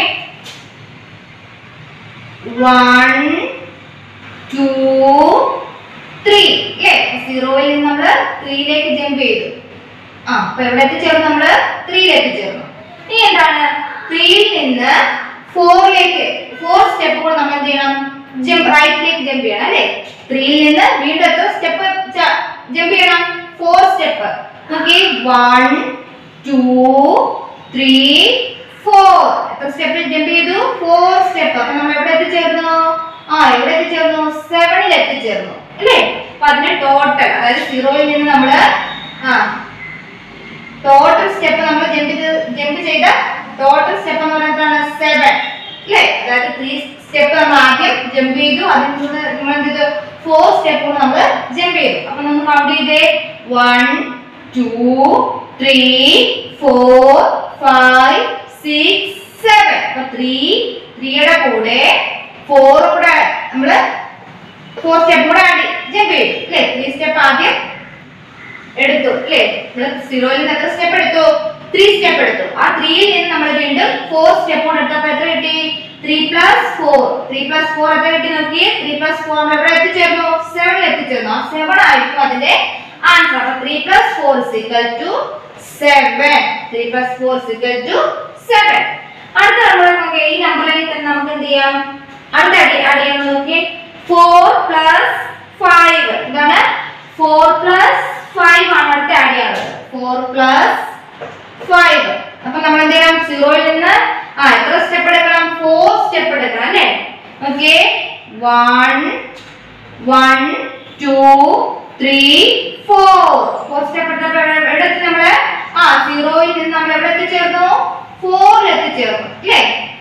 വൺ ടു ത്രീ അല്ലേ സീറോയിൽ നിന്ന് നമ്മൾ ത്രീയിലേക്ക് ജമ്പ് ചെയ്തു ആ അപ്പൊ എവിടെ എത്തിച്ചേർന്നു നമ്മള് ത്രീയിൽ എത്തിച്ചേർന്നു ഇനി എന്താണ് ത്രീയിൽ നിന്ന് ഫോറിലേക്ക് ഫോർ സ്റ്റെപ്പ് കൂടെ നമ്മൾ എന്ത് ചെയ്യണം ജമ്പ് റൈറ്റിലേക്ക് ജമ്പ് ചെയ്യണം അല്ലേ ത്രീയിൽ നിന്ന് വീണ്ടും എത്ര സ്റ്റെപ്പ് ജമ്പ് ചെയ്യണം ഫോർ സ്റ്റെപ്പ് നോക്കി വൺ ടു ത്രീ ഫോർ എത്ര സ്റ്റെപ്പ് ജമ്പ് ചെയ്തു ഫോർ സ്റ്റെപ്പ് അപ്പൊ നമ്മൾ എവിടെ എത്തിച്ചേർന്നു ആ എവിടെ എത്തിച്ചേർന്നു സെവനിൽ എത്തിച്ചേർന്നു അല്ലേ അപ്പൊ അതിന്റെ ടോട്ടൽ അതായത് സീറോയിൽ നിന്ന് നമ്മള് ആ ടോട്ടൽ സ്റ്റെപ്പ് നമ്മൾ ജമ്പ് ജമ്പ് ചെയ്ത ടോട്ടൽ സ്റ്റെപ്പ് എന്ന് പറയുന്നതാണ് സെവൻ അല്ലേ അതായത് ത്രീ സ്റ്റെപ്പ് നമ്മൾ ആദ്യം ജമ്പ് ചെയ്തു അതിൽ നിന്ന് നമ്മൾ എന്ത് ചെയ്തു ഫോർ സ്റ്റെപ്പ് നമ്മൾ ജമ്പ് ചെയ്തു അപ്പൊ നമ്മൾ കൗണ്ട് ചെയ്തേ one two three four five six seven അപ്പൊ ത്രീ ത്രീയുടെ കൂടെ ഫോർ കൂടെ നമ്മള് ഫോർ സ്റ്റെപ്പ് കൂടെ ആഡ് ജമ്പ് ചെയ്തു അല്ലേ ത്രീ സ്റ്റെപ്പ് ആദ്യം എടുത്തു അല്ലേ നമ്മള് സീറോയിൽ നിന്ന് എത്ര സ്റ്റെപ്പ് എടുത്തു ത്രീ സ്റ്റെപ്പ് എടുത്തു ആ ത്രീയിൽ നിന്ന് നമ്മൾ വീണ്ടും ഫോർ സ്റ്റെപ്പ് കൊണ്ട് എടുത്തപ്പോ എത്ര കിട്ടി three plus four three plus four എത്ര കിട്ടി നോക്കി ത്രീ പ്ലസ് ഫോർ നമ്മൾ എവിടെ എത്തിച്ചേർന്നു സെവനിൽ എത്തിച്ചേർന്നു ആ സെവൻ ആയിരിക്കും അതിന്റെ ആൻസർ അപ്പൊ three plus four സിക്കൽ to seven three plus four സിക്കൽ to seven അടുത്ത നമ്മൾ നോക്കി ഈ നമ്പറിൽ തന്നെ നമുക്ക് എന്ത് ചെയ്യാം അടുത്ത അടി ആഡ് ചെയ്യാൻ നോക്കി ഫോർ പ്ലസ് ഫൈവ് എന്താണ് ഫോർ പ്ലസ് ഫൈവ് ആണ് അടുത്ത ആഡ് ചെയ്യാനുള്ളത് ഫോർ പ്ലസ് ഫൈവ് അപ്പൊ നമ്മൾ എന്ത് ചെയ്യണം സീറോയിൽ നിന്ന് ആ എത്ര സ്റ്റെപ്പ് എടുക്കണം ഫോർ സ്റ്റെപ്പ് എടുക്കണം അല്ലേ okay one one two three four four step എടുത്തപ്പോൾ എവിടെ എവിടെ എത്തി നമ്മള് ആ സീറോയിൽ നിന്ന് നമ്മൾ എവിടെ എത്തിച്ചേർന്നു ഫോറിൽ എത്തിച്ചേർന്നു അല്ലേ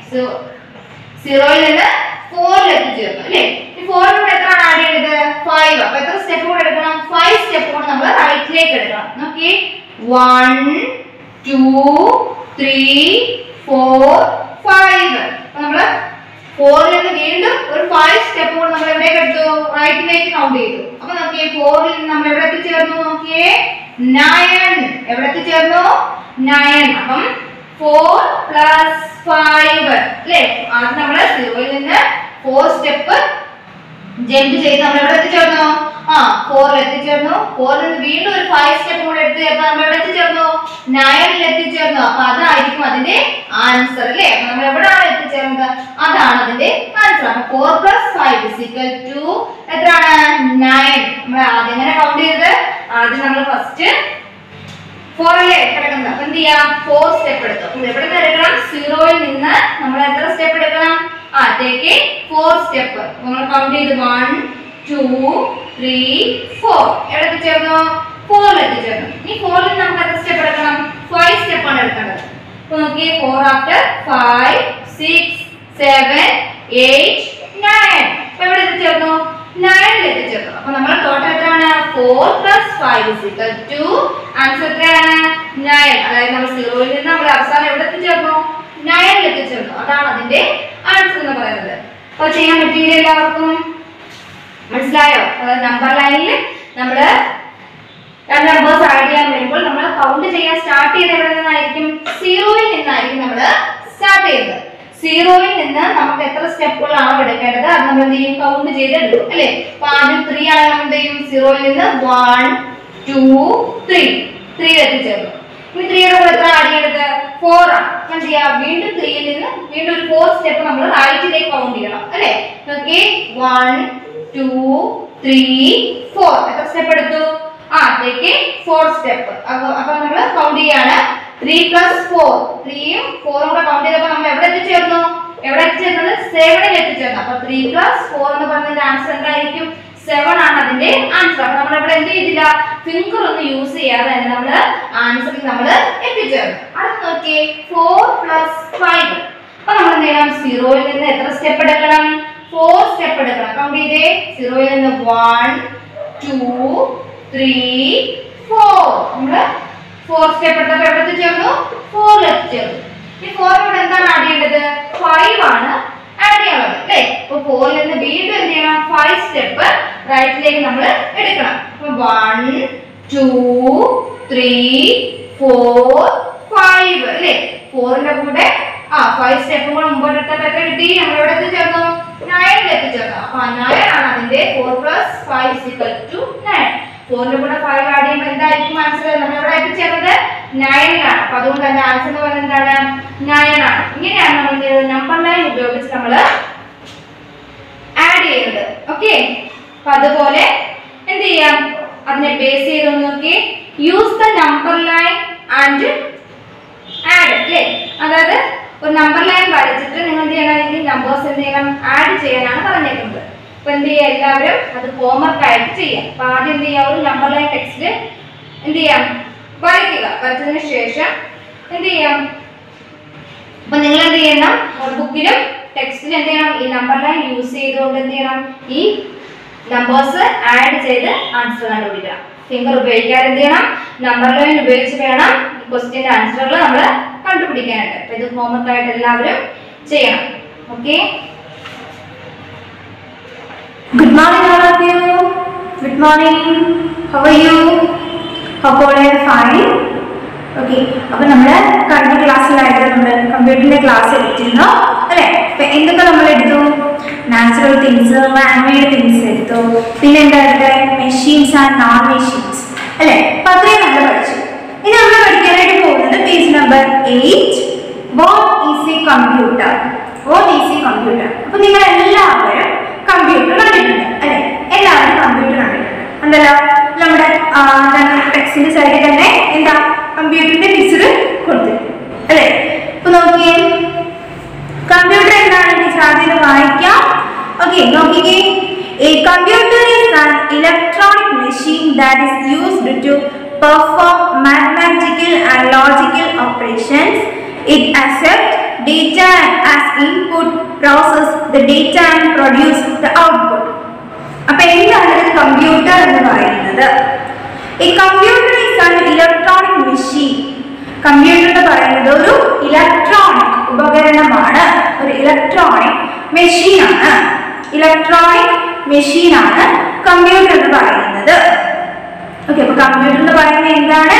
സീറോയിൽ നിന്ന് ഫോറിൽ എത്തിച്ചേർന്നു അല്ലേ ഈ ഫോറിനോട് എത്ര ആഡ് ചെയ്തത് ഫൈവ് അപ്പൊ എത്ര സ്റ്റെപ്പ് കൂടെ എടുക്കണം ഫൈവ് സ്റ്റെപ്പ് കൂടെ നമ്മൾ റൈറ്റിലേക്ക് എടുക്കണം നോക്കി one two three four five അപ്പൊ നമ്മള് ഫോറിൽ നിന്ന് വീണ്ടും ഒരു ഫൈവ് സ്റ്റെപ്പ് കൂടെ നമ്മൾ എവിടേക്ക് എടുത്തു റൈറ്റിലേക്ക് കൗണ്ട് ചെയ്തു അപ്പൊ നോക്കിയേ ഫോറിൽ നിന്ന് നമ്മൾ എവിടെ എത്തിച്ചേർന്നു നോക്കിയേ നയൻ എവിടെ എത്തിച്ചേർന്നു നയൻ അപ്പം ഫോർ പ്ലസ് ഫൈവ് അല്ലേ ആദ്യം നമ്മള് സീറോയിൽ നിന്ന് ഫോർ സ്റ്റെപ്പ് ജമ്പ് ചെയ്ത് നമ്മൾ എവിടെ എത്തിച്ചേർന്നു ആ ഫോറിൽ എത്തിച്ചേർന്നു ഫോറിൽ നിന്ന് വീണ്ടും ഒരു ഫൈവ് സ്റ്റെപ്പ് കൂടെ എടുത്ത് ചേർത്ത് നമ്മൾ എവിടെ എത്തിച്ചേർന്നു നയനിൽ എത്തിച്ചേർന്നു അപ്പൊ അതായിരിക്കും അതിന്റെ ആൻസർ അല്ലേ അപ്പൊ നമ്മൾ എവിടെയാണ് എത്തിച്ചേർന്നത് അതാണ് അതിന്റെ ആൻസർ അപ്പൊ four plus five is equal to എത്രയാണ് നയൻ നമ്മൾ ആദ്യം എങ്ങനെ കൗണ്ട് ചെയ്തത് ആദ്യം നമ്മൾ ഫസ്റ്റ് ഫോർ അല്ലേ കിടക്കുന്നത് അപ്പൊ എന്ത് ചെയ്യാം ഫോർ സ്റ്റെപ്പ് എടുത്തു അപ്പൊ എവിടെ നിന്ന് എടുക്കണം സീറോയിൽ നിന്ന് നമ്മൾ എത്ര സ്റ്റെപ്പ് എടുക്കണം ആ ടേക്ക് ഫോർ സ്റ്റെപ്പ് നമ്മൾ കൗണ്ട് ചെയ്ത് വൺ ടു ത്രീ ഫോർ എവിടെ എത്തിച്ചേർന്നു ഫോറിൽ എത്തിച്ചേർന്നു ഇനി ഫോറിൽ നിന്ന് നമുക്ക് എത്ര സ്റ്റെപ്പ് എടുക്കണം ഫൈവ് സ്റ്റെപ്പ് ആണ് എടുക്കേണ്ടത് അപ്പൊ നോക്കി four after five six seven eight nine അപ്പൊ എവിടെ എത്തിച്ചേർന്നു നയനിൽ എത്തിച്ചേർന്നു അപ്പൊ നമ്മൾ ടോട്ടൽ എത്രയാണ് four plus five is equal to answer എത്രയാണ് നയൻ അതായത് നമ്മൾ സീറോയിൽ നിന്ന് നമ്മൾ അവസാനം എവിടെ എത്തിച്ചേർന്നു നയനിൽ എത്തിച്ചേർന്നു അതാണ് അതിന്റെ ആൻസർ എന്ന് പറയുന്നത് അപ്പൊ ചെയ്യാൻ പറ്റിയില്ല എല്ലാവർക്കും മനസ്സിലായോ അതായത് നമ്പർ ലൈനിൽ നമ്മള് രണ്ട് നമ്പേഴ്സ് ആഡ് ചെയ്യാൻ വരുമ്പോൾ നമ്മൾ കൗണ്ട് ചെയ്യാൻ സ്റ്റാർട്ട് ചെയ്യുന്നത് എവിടെ നിന്നായിരിക്കും സീറോയിൽ നിന്നായിരിക്കും നമ്മൾ സ്റ്റാർട്ട് ചെയ്യുന്നത് സീറോയിൽ നിന്ന് നമുക്ക് എത്ര സ്റ്റെപ്പുകളാണോ എടുക്കേണ്ടത് അത് നമ്മൾ എന്ത് ചെയ്യും കൗണ്ട് ചെയ്ത് എടുക്കും അല്ലേ അപ്പൊ ആദ്യം ത്രീ ആണ് നമ്മൾ എന്ത് ചെയ്യും സീറോയിൽ നിന്ന് വൺ ടു ത്രീ ത്രീ എത്തിച്ചേർന്നു ഇനി ത്രീയുടെ കൂടെ എത്ര ആഡ് ചെയ്യേണ്ടത് ഫോർ ആണ് അപ്പൊ എന്ത് ചെയ്യാം വീണ്ടും ത്രീയിൽ നിന്ന് വീണ്ടും ഒരു ഫോർ സ്റ്റെപ്പ് നമ്മൾ റൈറ്റിലേക്ക് കൗണ്ട് ചെയ്യണം അല്ലേ okay one two three four എത്ര സ്റ്റെപ്പ് എടുത്തു ആ ടേക്ക് ഫോർ സ്റ്റെപ്പ് അപ്പൊ അപ്പൊ നമ്മൾ കൗണ്ട് ചെയ്യാണ് ത്രീ പ്ലസ് ഫോർ ത്രീയും ഫോറും കൂടെ കൗണ്ട് ചെയ്തപ്പോൾ നമ്മൾ എവിടെ എത്തിച്ചേർന്നു എവിടെ എത്തിച്ചേർന്നത് സെവനിൽ എത്തിച്ചേർന്നു അപ്പൊ ത്രീ പ്ലസ് ഫോർ എന്ന് പറഞ്ഞതിന്റെ ആൻസർ എന്തായിരിക്കും സെവൻ ആണ് അതിന്റെ ആൻസർ അപ്പൊ നമ്മൾ ഇവിടെ എന്ത് ചെയ്തില്ല ഫിംഗർ ഒന്നും യൂസ് ചെയ്യാതെ തന്നെ നമ്മൾ ആൻസറിൽ നമ്മൾ എത്തിച്ചേർന്നു അടുത്ത് നോക്കിയേ ഫോർ പ്ലസ് ഫൈവ് അപ്പൊ നമ്മൾ എന്ത് ചെയ്യണം സീറോയിൽ നിന്ന് എത്ര സ്റ്റെപ്പ് എടുക്കണം ഫോർ സ്റ്റെപ്പ് എടുക്കണം കൗണ്ട് ചെയ്തേ സീറോയിൽ നിന്ന് വൺ ടു ത്രീ ഫോർ നമ്മള് ഫോർ സ്റ്റെപ്പ് എടുത്തപ്പോൾ എവിടെ എത്തിച്ചേർന്നു ഫോറിൽ എത്തിച്ചേർന്നു ഈ ഫോറിനോട് എന്താണ് ആഡ് ചെയ്യേണ്ടത് ഫൈവ് ആണ് ആഡ് ചെയ്യാനുള്ളത് അല്ലേ അപ്പൊ ഫോറിൽ നിന്ന് വീണ്ടും എന്ത് ചെയ്യണം ഫൈവ് സ്റ്റെപ്പ് റൈറ്റിലേക്ക് നമ്മൾ എടുക്കണം അപ്പൊ one two three four five അല്ലേ ഫോറിന്റെ കൂടെ ആ ഫൈവ് സ്റ്റെപ്പും കൂടെ മുമ്പോട്ട് എടുത്തപ്പോൾ എത്ര കിട്ടി നമ്മൾ എവിടെ എത്തിച്ചേർന്നു നയനിൽ എത്തിച്ചേർന്നു അപ്പൊ നയൻ ആണ് അതിന്റെ four plus five equal to nine ഫോറിന്റെ കൂടെ ഫൈവ് ആഡ് ചെയ്യുമ്പോൾ എന്തായിരിക്കും ആൻസർ നമ്മൾ എവിടെ എത്തിച്ചേർന്നത് നയനിലാണ് അപ്പൊ അതുകൊണ്ട് അതിന്റെ ആൻസർ എന്ന് പറയുന്നത് എന്താണ് നയൻ ആണ് ഇങ്ങനെയാണ് നമ്മൾ നമ്പർ ലൈൻ ഉപയോഗിച്ച് നമ്മൾ ആഡ് ചെയ്യുന്നത് ഓക്കെ അപ്പൊ അതുപോലെ എന്ത് ചെയ്യാം അതിനെ ബേസ് ചെയ്ത് നോക്കി use the number line and add അല്ലേ അതായത് ഒരു നമ്പർ ലൈൻ വരച്ചിട്ട് നിങ്ങൾ എന്ത് ചെയ്യണം ഈ നമ്പേഴ്സ് എന്ത് ചെയ്യണം ആഡ് ചെയ്യാനാണ് പറഞ്ഞേക്കുന്നത് അപ്പൊ എന്ത് ചെയ്യുക എല്ലാവരും അത് ഹോംവർക്ക് ആയിട്ട് ചെയ്യാം അപ്പൊ ആദ്യം എന്ത് ചെയ്യുക ഒരു നമ്പർ ലൈൻ ടെക്സ്റ്റ് എന്ത് ചെയ്യാം വരയ്ക്കുക വരച്ചതിന് ശേഷം എന്ത് ചെയ്യാം അപ്പൊ നിങ്ങൾ എന്ത് ചെയ്യണം ബുക്കിലും ടെക്സ്റ്റിലും എന്ത് ചെയ്യണം ഈ നമ്പർ ലൈൻ യൂസ് ചെയ്തുകൊണ്ട് എന്ത് ചെയ്യണം ഈ നമ്പേഴ്സ് ആഡ് ചെയ്ത് ആൻസർ കണ്ടുപിടിക്കണം ഫിംഗർ ഉപയോഗിക്കാതെ എന്ത് ചെയ്യണം നമ്പർ ലൈൻ ഉപയോഗിച്ച് വേണം ഈ ക്വസ്റ്റ്യന്റെ ആൻസറുകൾ നമ്മൾ കണ്ടുപിടിക്കാനായിട്ട് അപ്പൊ ഇത് ഹോംവർക്ക് ആയിട്ട് എല്ലാവരും ചെയ്യണം okay Good morning, all of you. Good morning. How are you? Hope all are fine. Okay അപ്പൊ നമ്മള് കഴിഞ്ഞ ക്ലാസ്സിലായിട്ട് നമ്മൾ കമ്പ്യൂട്ടറിന്റെ ക്ലാസ് എടുത്തിരുന്നു അല്ലെ അപ്പൊ എന്തൊക്കെ നമ്മൾ എടുത്തു നാച്ചുറൽ തിങ്സ് മാൻമെയ്ഡ് തിങ്സ് എടുത്തു പിന്നെ എന്താ എടുത്തത് മെഷീൻസ് ആൻഡ് നോൺ മെഷീൻസ് അല്ലെ അപ്പൊ അത്രയും നമ്മൾ പഠിച്ചു ഇനി നമ്മൾ പഠിക്കാനായിട്ട് പോകുന്നത് page number eight what is a computer what is a computer അപ്പൊ നിങ്ങൾ എല്ലാവരും കമ്പ്യൂട്ടർ കണ്ടിട്ടുണ്ട് അല്ലെ എല്ലാവരും കമ്പ്യൂട്ടർ കണ്ടിട്ടുണ്ട് എന്തല്ലോ നമ്മുടെ ടെക്സ്റ്റിന്റെ സൈഡിൽ തന്നെ എന്താ കമ്പ്യൂട്ടറിന്റെ പിക്ചർ കൊടുത്തിട്ടുണ്ട് അല്ലെ that is used to perform mathematical and logical operations. It accepts data as input, process the data and produce the output. അപ്പൊ എന്താണ് ഒരു കമ്പ്യൂട്ടർ എന്ന് പറയുന്നത് ഈ computer is an electronic machine computer എന്ന് പറയുന്നത് ഒരു ഇലക്ട്രോണിക് ഉപകരണമാണ് ഒരു ഇലക്ട്രോണിക് മെഷീനാണ് ഇലക്ട്രോണിക് മെഷീനാണ് കമ്പ്യൂട്ടർ എന്ന് പറയുന്നത് ഓക്കെ അപ്പൊ കമ്പ്യൂട്ടർ എന്ന് പറയുന്നത് എന്താണ്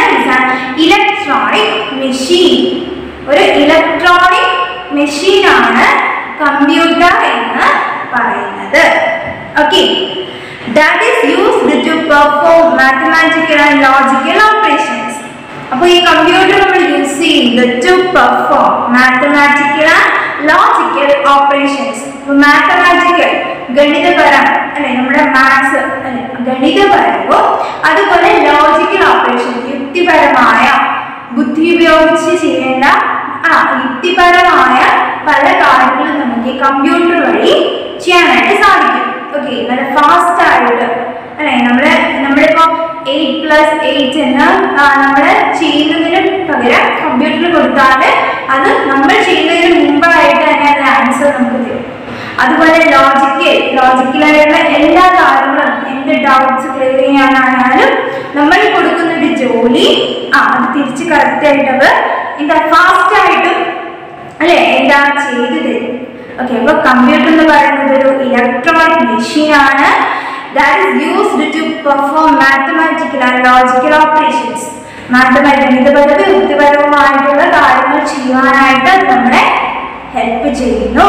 ഇലക്ട്രോണിക് മെഷീൻ ഒരു ഇലക്ട്രോണിക് മെഷീനാണ് കമ്പ്യൂട്ടർ എന്ന് പറയുന്നത് okay that is used to perform mathematical and logical operations അപ്പോൾ ഈ കമ്പ്യൂട്ടർ നമ്മൾ യൂസ് ചെയ്യുന്നത് to perform mathematical and logical operations mathematical ഗണിതപരം അല്ലെ നമ്മുടെ മാത്സ് അല്ലെ ഗണിതപരവും അതുപോലെ ലോജിക്കൽ ഓപ്പറേഷൻ യുക്തിപരമായ ബുദ്ധി ഉപയോഗിച്ച് ചെയ്യേണ്ട ആ യുക്തിപരമായ പല കാര്യങ്ങളും നമുക്ക് ഈ കമ്പ്യൂട്ടർ വഴി ചെയ്യാനായിട്ട് സാധിക്കും ഓക്കെ നല്ല ഫാസ്റ്റ് ആയിട്ട് അല്ലെ നമ്മള് നമ്മളിപ്പോ എയ്റ്റ് പ്ലസ് എയ്റ്റ് എന്ന് നമ്മൾ ചെയ്യുന്നതിന് പകരം കമ്പ്യൂട്ടറിൽ കൊടുത്താൽ അത് നമ്മൾ ചെയ്യുന്നതിന് മുമ്പായിട്ട് തന്നെ അതിന് ആൻസർ നമുക്ക് തരും അതുപോലെ ലോജിക്കൽ ലോജിക്കലായിട്ടുള്ള എല്ലാ കാര്യങ്ങളും എന്ത് ഡൗട്ട്സ് ക്ലിയർ ചെയ്യാനായാലും നമ്മൾ കൊടുക്കുന്ന ഒരു ജോലി ആ അത് തിരിച്ച് കറക്റ്റ് ആയിട്ട് അത് എന്താ ഫാസ്റ്റ് ആയിട്ടും അല്ലെ എന്താ ചെയ്തു തരും ഓക്കെ അപ്പൊ കമ്പ്യൂട്ടർ എന്ന് പറയുന്നത് ഒരു ഇലക്ട്രോണിക് മെഷീൻ ആണ് that is used to perform mathematical and logical operations mathematic ഗണിതപരവും യുക്തിപരവുമായിട്ടുള്ള കാര്യങ്ങൾ ചെയ്യുവാനായിട്ട് അത് നമ്മളെ ഹെൽപ്പ് ചെയ്യുന്നു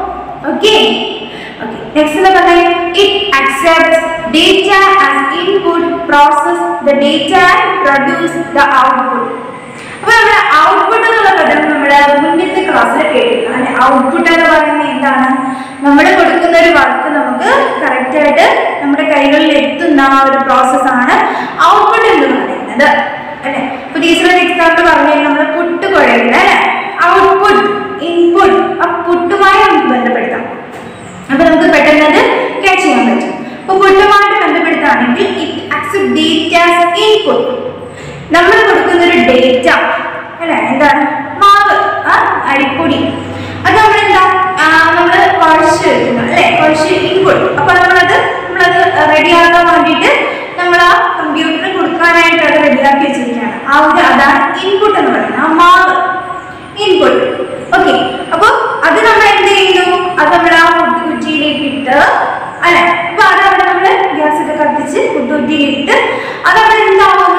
ഓക്കെ ഓക്കെ നെക്സ്റ്റ് എന്ന് പറഞ്ഞാൽ it accepts data as input process the data produce the output അപ്പൊ നമ്മുടെ ഔട്ട്പുട്ട് എന്നുള്ള പദം നമ്മുടെ മുന്നത്തെ ക്ലാസ്സിൽ കേട്ടിരുന്നു അല്ലെ ഔട്ട്പുട്ട് എന്ന് പറയുന്നത് എന്താണ് നമ്മൾ കൊടുക്കുന്ന ഒരു വർക്ക് നമുക്ക് കറക്റ്റ് ആയിട്ട് നമ്മുടെ കൈകളിൽ എത്തുന്ന ആ ഒരു പ്രോസസ് ആണ് ഔട്ട്പുട്ട് എന്ന് പറയുന്നത് അല്ലെ ഇപ്പൊ ടീച്ചർ ഒരു എക്സാമ്പിൾ പറഞ്ഞു നമ്മൾ പുട്ട് കുഴയുന്നത് അല്ലെ ഔട്ട്പുട്ട് ഇൻപുട്ട് ആ പുട്ടുമായി നമുക്ക് ബന്ധപ്പെടുത്താം അപ്പൊ നമുക്ക് പെട്ടെന്ന് അത് ക്യാച്ച് ചെയ്യാൻ പറ്റും അപ്പൊ പുട്ടുമായിട്ട് ബന്ധപ്പെടുത്താണെങ്കിൽ ഇറ്റ് അക്സെപ്റ്റ് ഡേറ്റാസ് ഇൻപുട്ട് നമ്മൾ കൊടുക്കുന്ന ഒരു ഡേറ്റ അല്ലെ എന്താണ് മാവ് ആ അരിപ്പൊടി അത് നമ്മളെന്താ നമ്മൾ കുഴച്ച് വെക്കുന്നു അല്ലെ കുഴച്ച് ഇൻപുട്ട് അപ്പൊ നമ്മളത് നമ്മളത് റെഡിയാക്കാൻ വേണ്ടിയിട്ട് നമ്മൾ ആ കമ്പ്യൂട്ടറിൽ കൊടുക്കാനായിട്ട് അത് റെഡിയാക്കി വെച്ചിരിക്കുകയാണ് ആ ഒരു അതാണ് ഇൻപുട്ട് എന്ന് പറയുന്നത് ആ മാവ് ഇൻപുട്ട് ഓക്കെ അപ്പൊ അത് നമ്മൾ എന്ത് ചെയ്യുന്നു അത് നമ്മൾ ആ കുട്ടിയിലേക്ക് ഇട്ട് അല്ലെ അപ്പൊ അത് അവിടെ നമ്മൾ ഗ്യാസ് ഒക്കെ കത്തിച്ച് കുട്ടിയിലിട്ട് അത് അവിടെ എന്താവുന്നു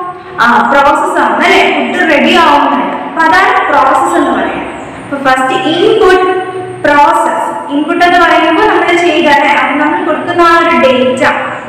ആ പ്രോസസ് ആവുന്നു അല്ലെ ഫുഡ് റെഡി ആവുന്നുണ്ട് അപ്പൊ അതാണ് പ്രോസസ് എന്ന് പറയുന്നത് അപ്പൊ ഫസ്റ്റ് ഇൻപുട്ട് പ്രോസസ് ഇൻപുട്ട് എന്ന് പറയുമ്പോൾ നമ്മൾ ചെയ്ത അല്ലെ അത് നമ്മൾ കൊടുക്കുന്ന ആ ഒരു ഡേറ്റ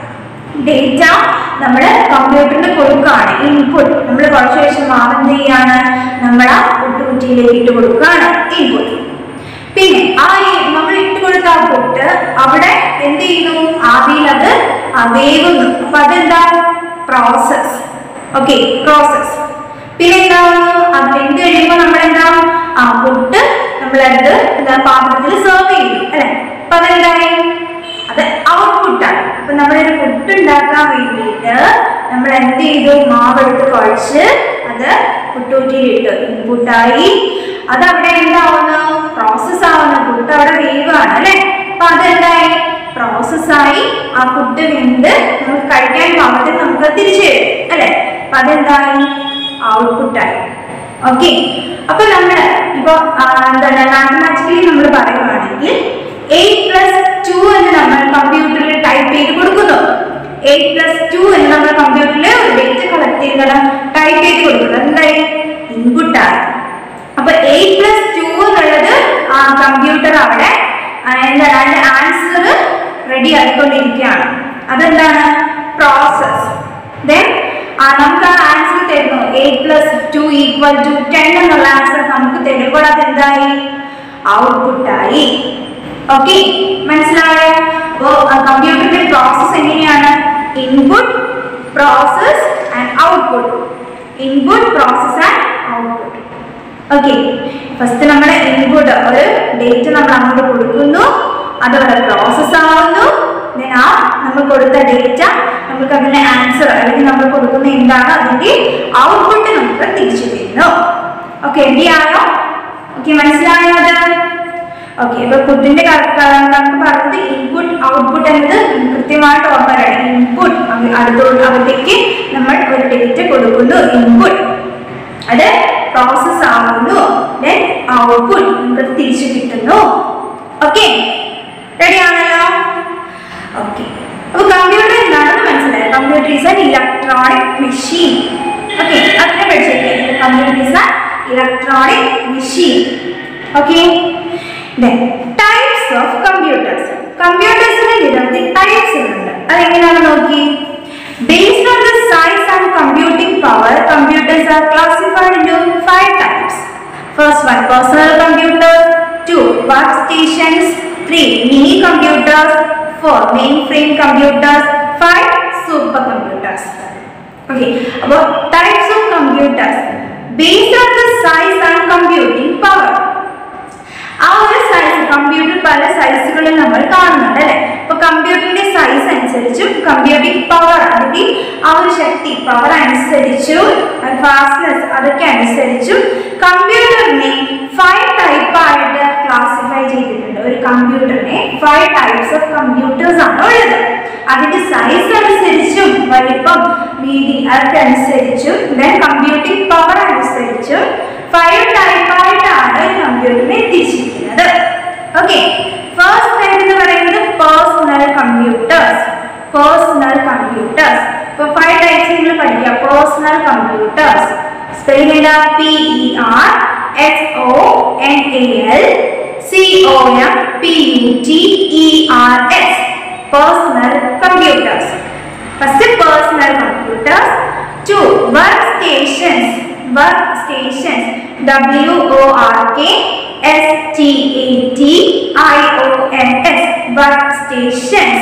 ഡേറ്റ നമ്മൾ കമ്പ്യൂട്ടറിന് കൊടുക്കുകയാണ് ഇൻപുട്ട് നമ്മൾ കുറച്ച് ശേഷം മാവ് എന്ത് ചെയ്യാണ് നമ്മൾ ആ പുട്ടുകുറ്റിയിലേക്ക് ഇട്ട് കൊടുക്കുകയാണ് ഇൻപുട്ട് പിന്നെ ആ ഈ- നമ്മൾ ഇട്ട് കൊടുത്ത ആ പുട്ട് അവിടെ എന്ത് ചെയ്യുന്നു ആവിയിൽ അത് ആ വേവുന്നു അപ്പൊ അതെന്താ പ്രോസസ് ഓക്കെ പ്രോസസ് പിന്നെ എന്താവുന്നു അത് വെന്ത് കഴിയുമ്പോൾ നമ്മൾ എന്താ ആ പുട്ട് നമ്മളത് എന്താ പാത്രത്തിൽ സെർവ് ചെയ്യുന്നു അല്ലെ അപ്പൊ അതെന്തായി അത് ഔട്ട്പുട്ടാണ് അപ്പൊ നമ്മളൊരു പുട്ട് ഉണ്ടാക്കാൻ വേണ്ടിയിട്ട് നമ്മൾ എന്ത് ചെയ്തു മാവെടുത്ത് കുഴച്ച് അത് പുട്ടുകുറ്റിയിലിട്ട് ഇൻപുട്ടായി അത് അവിടെ എന്താവുന്നു പ്രോസസ് ആവുന്നു പുട്ട് അവിടെ വേവാണ് അല്ലെ അപ്പൊ അതെന്തായി പ്രോസസ്സായി ആ പുട്ട് വെന്ത് നമുക്ക് കഴിക്കാൻ പാകത്തിൽ നമുക്ക് തിരിച്ചു തരും അല്ലെ അപ്പൊ അതെന്തായി ഔട്ട്പുട്ടായി ഓക്കെ അപ്പൊ നമ്മൾ ഇപ്പൊ ആ, എന്താണ് മാത്തമാറ്റിക്കലി നമ്മൾ പറയുകയാണെങ്കിൽ എയ്റ്റ് പ്ലസ് ടു എന്ന് നമ്മൾ കമ്പ്യൂട്ടറിൽ ടൈപ്പ് ചെയ്ത് കൊടുക്കുന്നു എയ്റ്റ് പ്ലസ് ടു എന്ന് നമ്മൾ കമ്പ്യൂട്ടറിൽ ഒരു ഡേറ്റ് കളക്ട് ചെയ്തത് ടൈപ്പ് ചെയ്ത് കൊടുക്കുന്നു എന്തായി ഇൻപുട്ടായി അപ്പൊ എയ്റ്റ് പ്ലസ് ടു എന്നുള്ളത് ആ കമ്പ്യൂട്ടർ അവിടെ ആ, എന്താണ് അതിന്റെ ആൻസർ റെഡി ആയിക്കൊണ്ടിരിക്കുകയാണ് അതെന്താണ് പ്രോസസ് ദെൻ നമുക്ക് ആ ആൻസർ തരുന്നു eight plus two equal to ten എന്നുള്ള ആൻസർ നമുക്ക് തരുമ്പോൾ അതെന്തായി ഔട്ട്പുട്ടായി ഓക്കെ മനസ്സിലായോ അപ്പോ കമ്പ്യൂട്ടറിന്റെ പ്രോസസ് എങ്ങനെയാണ് input process and output input process and output okay first നമ്മുടെ ഇൻപുട്ട് ഒരു ഡേറ്റ് നമ്മൾ അങ്ങോട്ട് കൊടുക്കുന്നു അതവിടെ പ്രോസസ് ആവുന്നു then ആ നമ്മൾ കൊടുത്ത ഡേറ്റ നമുക്ക് അതിന്റെ ആൻസർ അല്ലെങ്കിൽ നമ്മൾ കൊടുക്കുന്ന എന്താണ് അതിന്റെ ഔട്ട്പുട്ട് നമുക്ക് തിരിച്ചു തരുന്നു ഓക്കെ റെഡിയായോ ഓക്കെ മനസ്സിലായോ അത് ഓക്കെ ഇപ്പൊ പുട്ടിന്റെ കണക്ക് പറഞ്ഞത് ഇൻപുട്ട് ഔട്ട്പുട്ട് എന്നത് കൃത്യമായിട്ട് ഓർമ്മ വേണം ഇൻപുട്ട് അടുത്തോട്ട് അകത്തേക്ക് നമ്മൾ ഒരു ഡേറ്റ കൊടുക്കുന്നു ഇൻപുട്ട് അത് പ്രോസസ് ആവുന്നു ദെൻ ഔട്ട്പുട്ട് നമുക്ക് തിരിച്ചു കിട്ടുന്നു ഓക്കെ റെഡി ആണല്ലോ ഓക്കെ അപ്പൊ കമ്പ്യൂട്ടർ എന്താണെന്ന് മനസ്സിലായി computer is an electronic machine okay അതിനെ പഠിച്ചിരിക്കുന്നത് computer is an electronic machine okay then types of computers കമ്പ്യൂട്ടേഴ്സിന് നിരവധി ടൈപ്സ് ഉണ്ട് അതെങ്ങനെയാണെന്ന് നോക്കി Based on the size and computing power, computers are classified into five types. First one, personal computers. Two, workstations. Three, mini computers. Four, mainframe computers. Five, supercomputers. Okay, about types of computers. Based on the size and computing power. ആ ഒരു സൈസ് കമ്പ്യൂട്ടർ പല സൈസുകളിൽ നമ്മൾ കാണുന്നുണ്ട് അല്ലെ അപ്പൊ കമ്പ്യൂട്ടറിന്റെ സൈസ് അനുസരിച്ചും കമ്പ്യൂട്ടിംഗ് പവർ അതിന്റെ ആ ഒരു ശക്തി പവർ അനുസരിച്ചും ഫാസ്റ്റ്നെസ് അതൊക്കെ അനുസരിച്ചും കമ്പ്യൂട്ടറിനെ ഫൈവ് ടൈപ്പ് ആയിട്ട് ക്ലാസിഫൈ ചെയ്തിട്ടുണ്ട് ഒരു കമ്പ്യൂട്ടറിനെ ഫൈവ് ടൈപ്സ് ഓഫ് കമ്പ്യൂട്ടേഴ്സ് ആണ് ഉള്ളത് അതിന്റെ സൈസ് അനുസരിച്ചും വലിപ്പം വീതി അതൊക്കെ അനുസരിച്ചും ദെൻ കമ്പ്യൂട്ടിംഗ് പവർ അനുസരിച്ചും ഫൈവ് ടൈപ്പ് ആയിട്ടാണ് കമ്പ്യൂട്ടറിനെ തിരിച്ചിരിക്കുന്നത് ഓക്കെ ഫസ്റ്റ് ടൈപ്പ് എന്ന് പറയുന്നത് പേഴ്സണൽ കമ്പ്യൂട്ടേഴ്സ് പേഴ്സണൽ കമ്പ്യൂട്ടേഴ്സ് ഇപ്പൊ ഫൈവ് ടൈപ്സ് നിങ്ങൾ പഠിക്കുക പേഴ്സണൽ കമ്പ്യൂട്ടേഴ്സ് സ്പെല്ലിംഗ് ഏതാ P E R S O N A L C O M P U T E R S personal computers first personal computers two workstations workstations W O R K S T A T I O N S workstations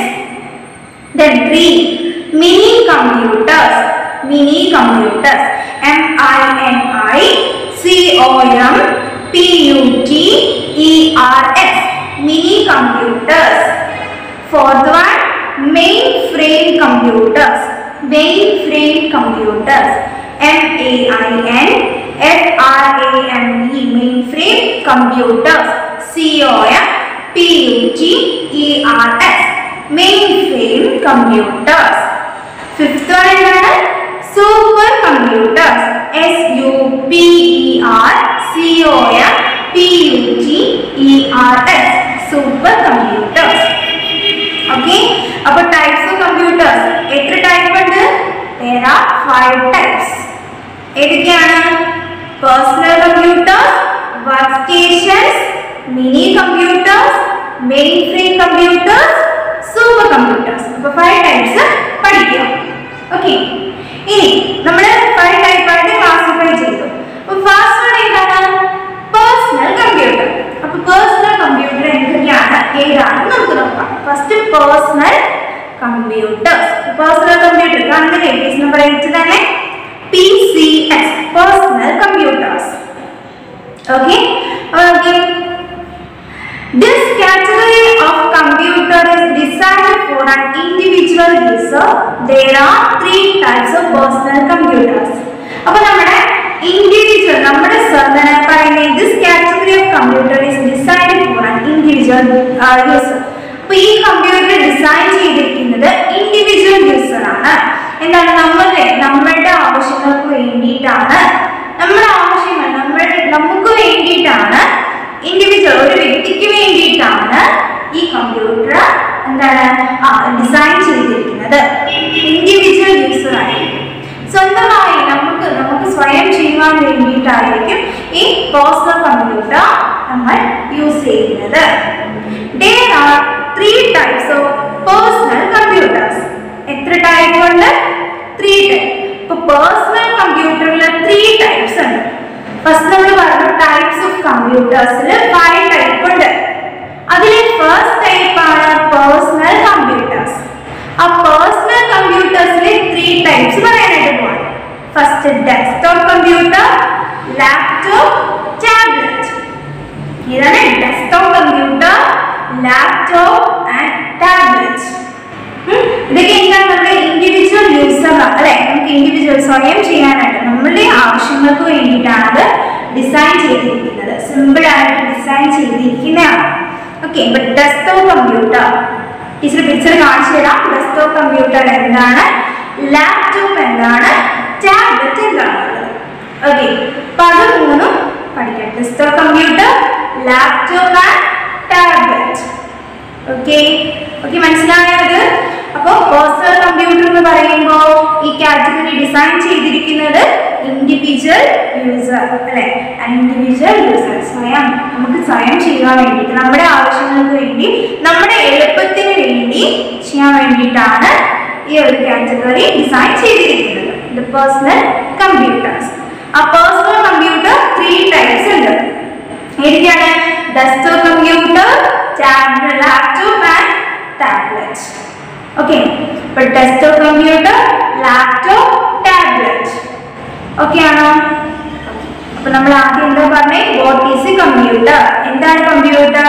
then three mini computers mini computers M I N I C O M P U T E R S mini computers fourth one mainframe computers mainframe computers M A I N F R A M E mainframe computers C O M P U T E R S mainframe computers fifth one എന്താണ് super computers S U P E R C O M P U T E R S super computers okay അപ്പൊ ടൈപ്സ് ഓഫ് കമ്പ്യൂട്ടേഴ്സ് എത്ര ടൈപ്പ് ഉണ്ട് there are five types ഏതൊക്കെയാണ് personal computers workstations mini computers mainframe computers super computers അപ്പൊ ഫൈവ് ടൈപ്സ് പഠിക്കുക ഓക്കെ ഇനി നമ്മൾ ഫൈവ് ടൈപ്പ് ആയിട്ട് ക്ലാസിഫൈ ചെയ്തു അപ്പൊ ഫസ്റ്റ് വൺ ഏതാണ് പേഴ്സണൽ കമ്പ്യൂട്ടർ അപ്പൊ പേഴ്സണൽ കമ്പ്യൂട്ടർ എന്തൊക്കെയാണ് ഏതാണെന്ന് നമുക്ക് നോക്കാം first personal computers personal computer കാണുന്നില്ലേ പേജ് നമ്പർ എയ്റ്റ് തന്നെ P C S personal computers okay okay This category of computer is designed for an individual user. There are three types of personal computers. അപ്പൊ നമ്മുടെ ഇൻഡിവിജ്വൽ നമ്മുടെ എന്താണ് പറയുന്നത് this category of computer is designed for an individual user അപ്പൊ ഈ കമ്പ്യൂട്ടർ ഡിസൈൻ ചെയ്തിരിക്കുന്നത് ഇൻഡിവിജ്വൽ യൂസർ ആണ് എന്താണ് നമ്മളുടെ നമ്മളുടെ ആവശ്യങ്ങൾക്ക് വേണ്ടിയിട്ടാണ് നമ്മുടെ ആവശ്യങ്ങൾ നമ്മൾ നമുക്ക് വേണ്ടിയിട്ടാണ് ഇൻഡിവിജ്വൽ ഒരു വ്യക്തിക്ക് വേണ്ടിയിട്ടാണ് ഈ കമ്പ്യൂട്ടർ എന്താണ് ഡിസൈൻ ചെയ്തിരിക്കുന്നത് ഇൻഡിവിജ്വൽ യൂസർ ആയിരിക്കും സ്വന്തമായി നമുക്ക് നമുക്ക് സ്വയം ചെയ്യുവാൻ വേണ്ടിയിട്ടായിരിക്കും ഈ പേഴ്സണൽ കമ്പ്യൂട്ടർ നമ്മൾ യൂസ് ചെയ്യുന്നത് there are three types of personal computers എത്ര ടൈപ്പ് ഉണ്ട് ത്രീ ടൈപ്പ് ഇപ്പൊ പേഴ്സണൽ കമ്പ്യൂട്ടറിൽ ത്രീ ടൈപ്സ് ഉണ്ട് ഫസ്റ്റ് നമ്മൾ പറഞ്ഞു ടൈപ്സ് ഓഫ് കമ്പ്യൂട്ടേഴ്സിൽ ഫൈവ് ടൈപ്പ് ഉണ്ട് അതിൽ ഫസ്റ്റ് ടൈപ്പ് ആണ് പേഴ്സണൽ കമ്പ്യൂട്ടേഴ്സ് ആ പേഴ്സണൽ കമ്പ്യൂട്ടേഴ്സിലെ ത്രീ ടൈപ്സ് പറയാനായിട്ട് പോവാണ് first desktop computer laptop tablet ഇതാണ് desktop computer laptop and tablet individual സ്വയം ചെയ്യാനായിട്ട് നമ്മളുടെ ആവശ്യങ്ങൾക്ക് വേണ്ടിയിട്ടാണ് അത് ഡിസൈൻ ചെയ്തിരിക്കുന്നത് സിമ്പിൾ ആയിട്ട് ഡിസൈൻ ചെയ്തിരിക്കുന്നതാണ് okay desktop computer teacher picture കാണിച്ചു തരാം ഡെസ്ക്ടോപ്പ് കമ്പ്യൂട്ടർ എന്താണ് ലാപ്ടോപ്പ് എന്താണ് ടാബ്ലറ്റ് എന്താണുള്ളത് ഓക്കെ അപ്പൊ അത് മൂന്നും പഠിക്കാം desktop computer laptop and tablet okay okay മനസ്സിലായത് അപ്പോൾ പേഴ്സണൽ കമ്പ്യൂട്ടർ എന്ന് പറയുമ്പോൾ ഈ കാറ്റഗറി ഡിസൈൻ ചെയ്തിരിക്കുന്നത് ഇൻഡിവിജ്വൽ യൂസർ അല്ലെ ഇൻഡിവിജ്വൽ യൂസർ സ്വയം നമുക്ക് സ്വയം ചെയ്യാൻ വേണ്ടിയിട്ട് നമ്മുടെ ആവശ്യങ്ങൾക്ക് വേണ്ടി നമ്മുടെ എളുപ്പത്തിന് വേണ്ടി ചെയ്യാൻ വേണ്ടിയിട്ടാണ് ഈ ഒരു കാറ്റഗറി ഡിസൈൻ ചെയ്തിരിക്കുന്നത് ഇത് പേഴ്സണൽ കമ്പ്യൂട്ടേഴ്സ് ആ പേഴ്സണൽ കമ്പ്യൂട്ടർ ത്രീ ടൈപ്സ് ഉണ്ട് ഏതൊക്കെയാണ് desktop computer laptop and tablet okay ഇപ്പൊ desktop computer laptop tablet okay ആണോ അപ്പൊ നമ്മൾ ആദ്യം എന്താ പറഞ്ഞേ വാട്ട് ഈസ് എ കമ്പ്യൂട്ടർ എന്താണ് കമ്പ്യൂട്ടർ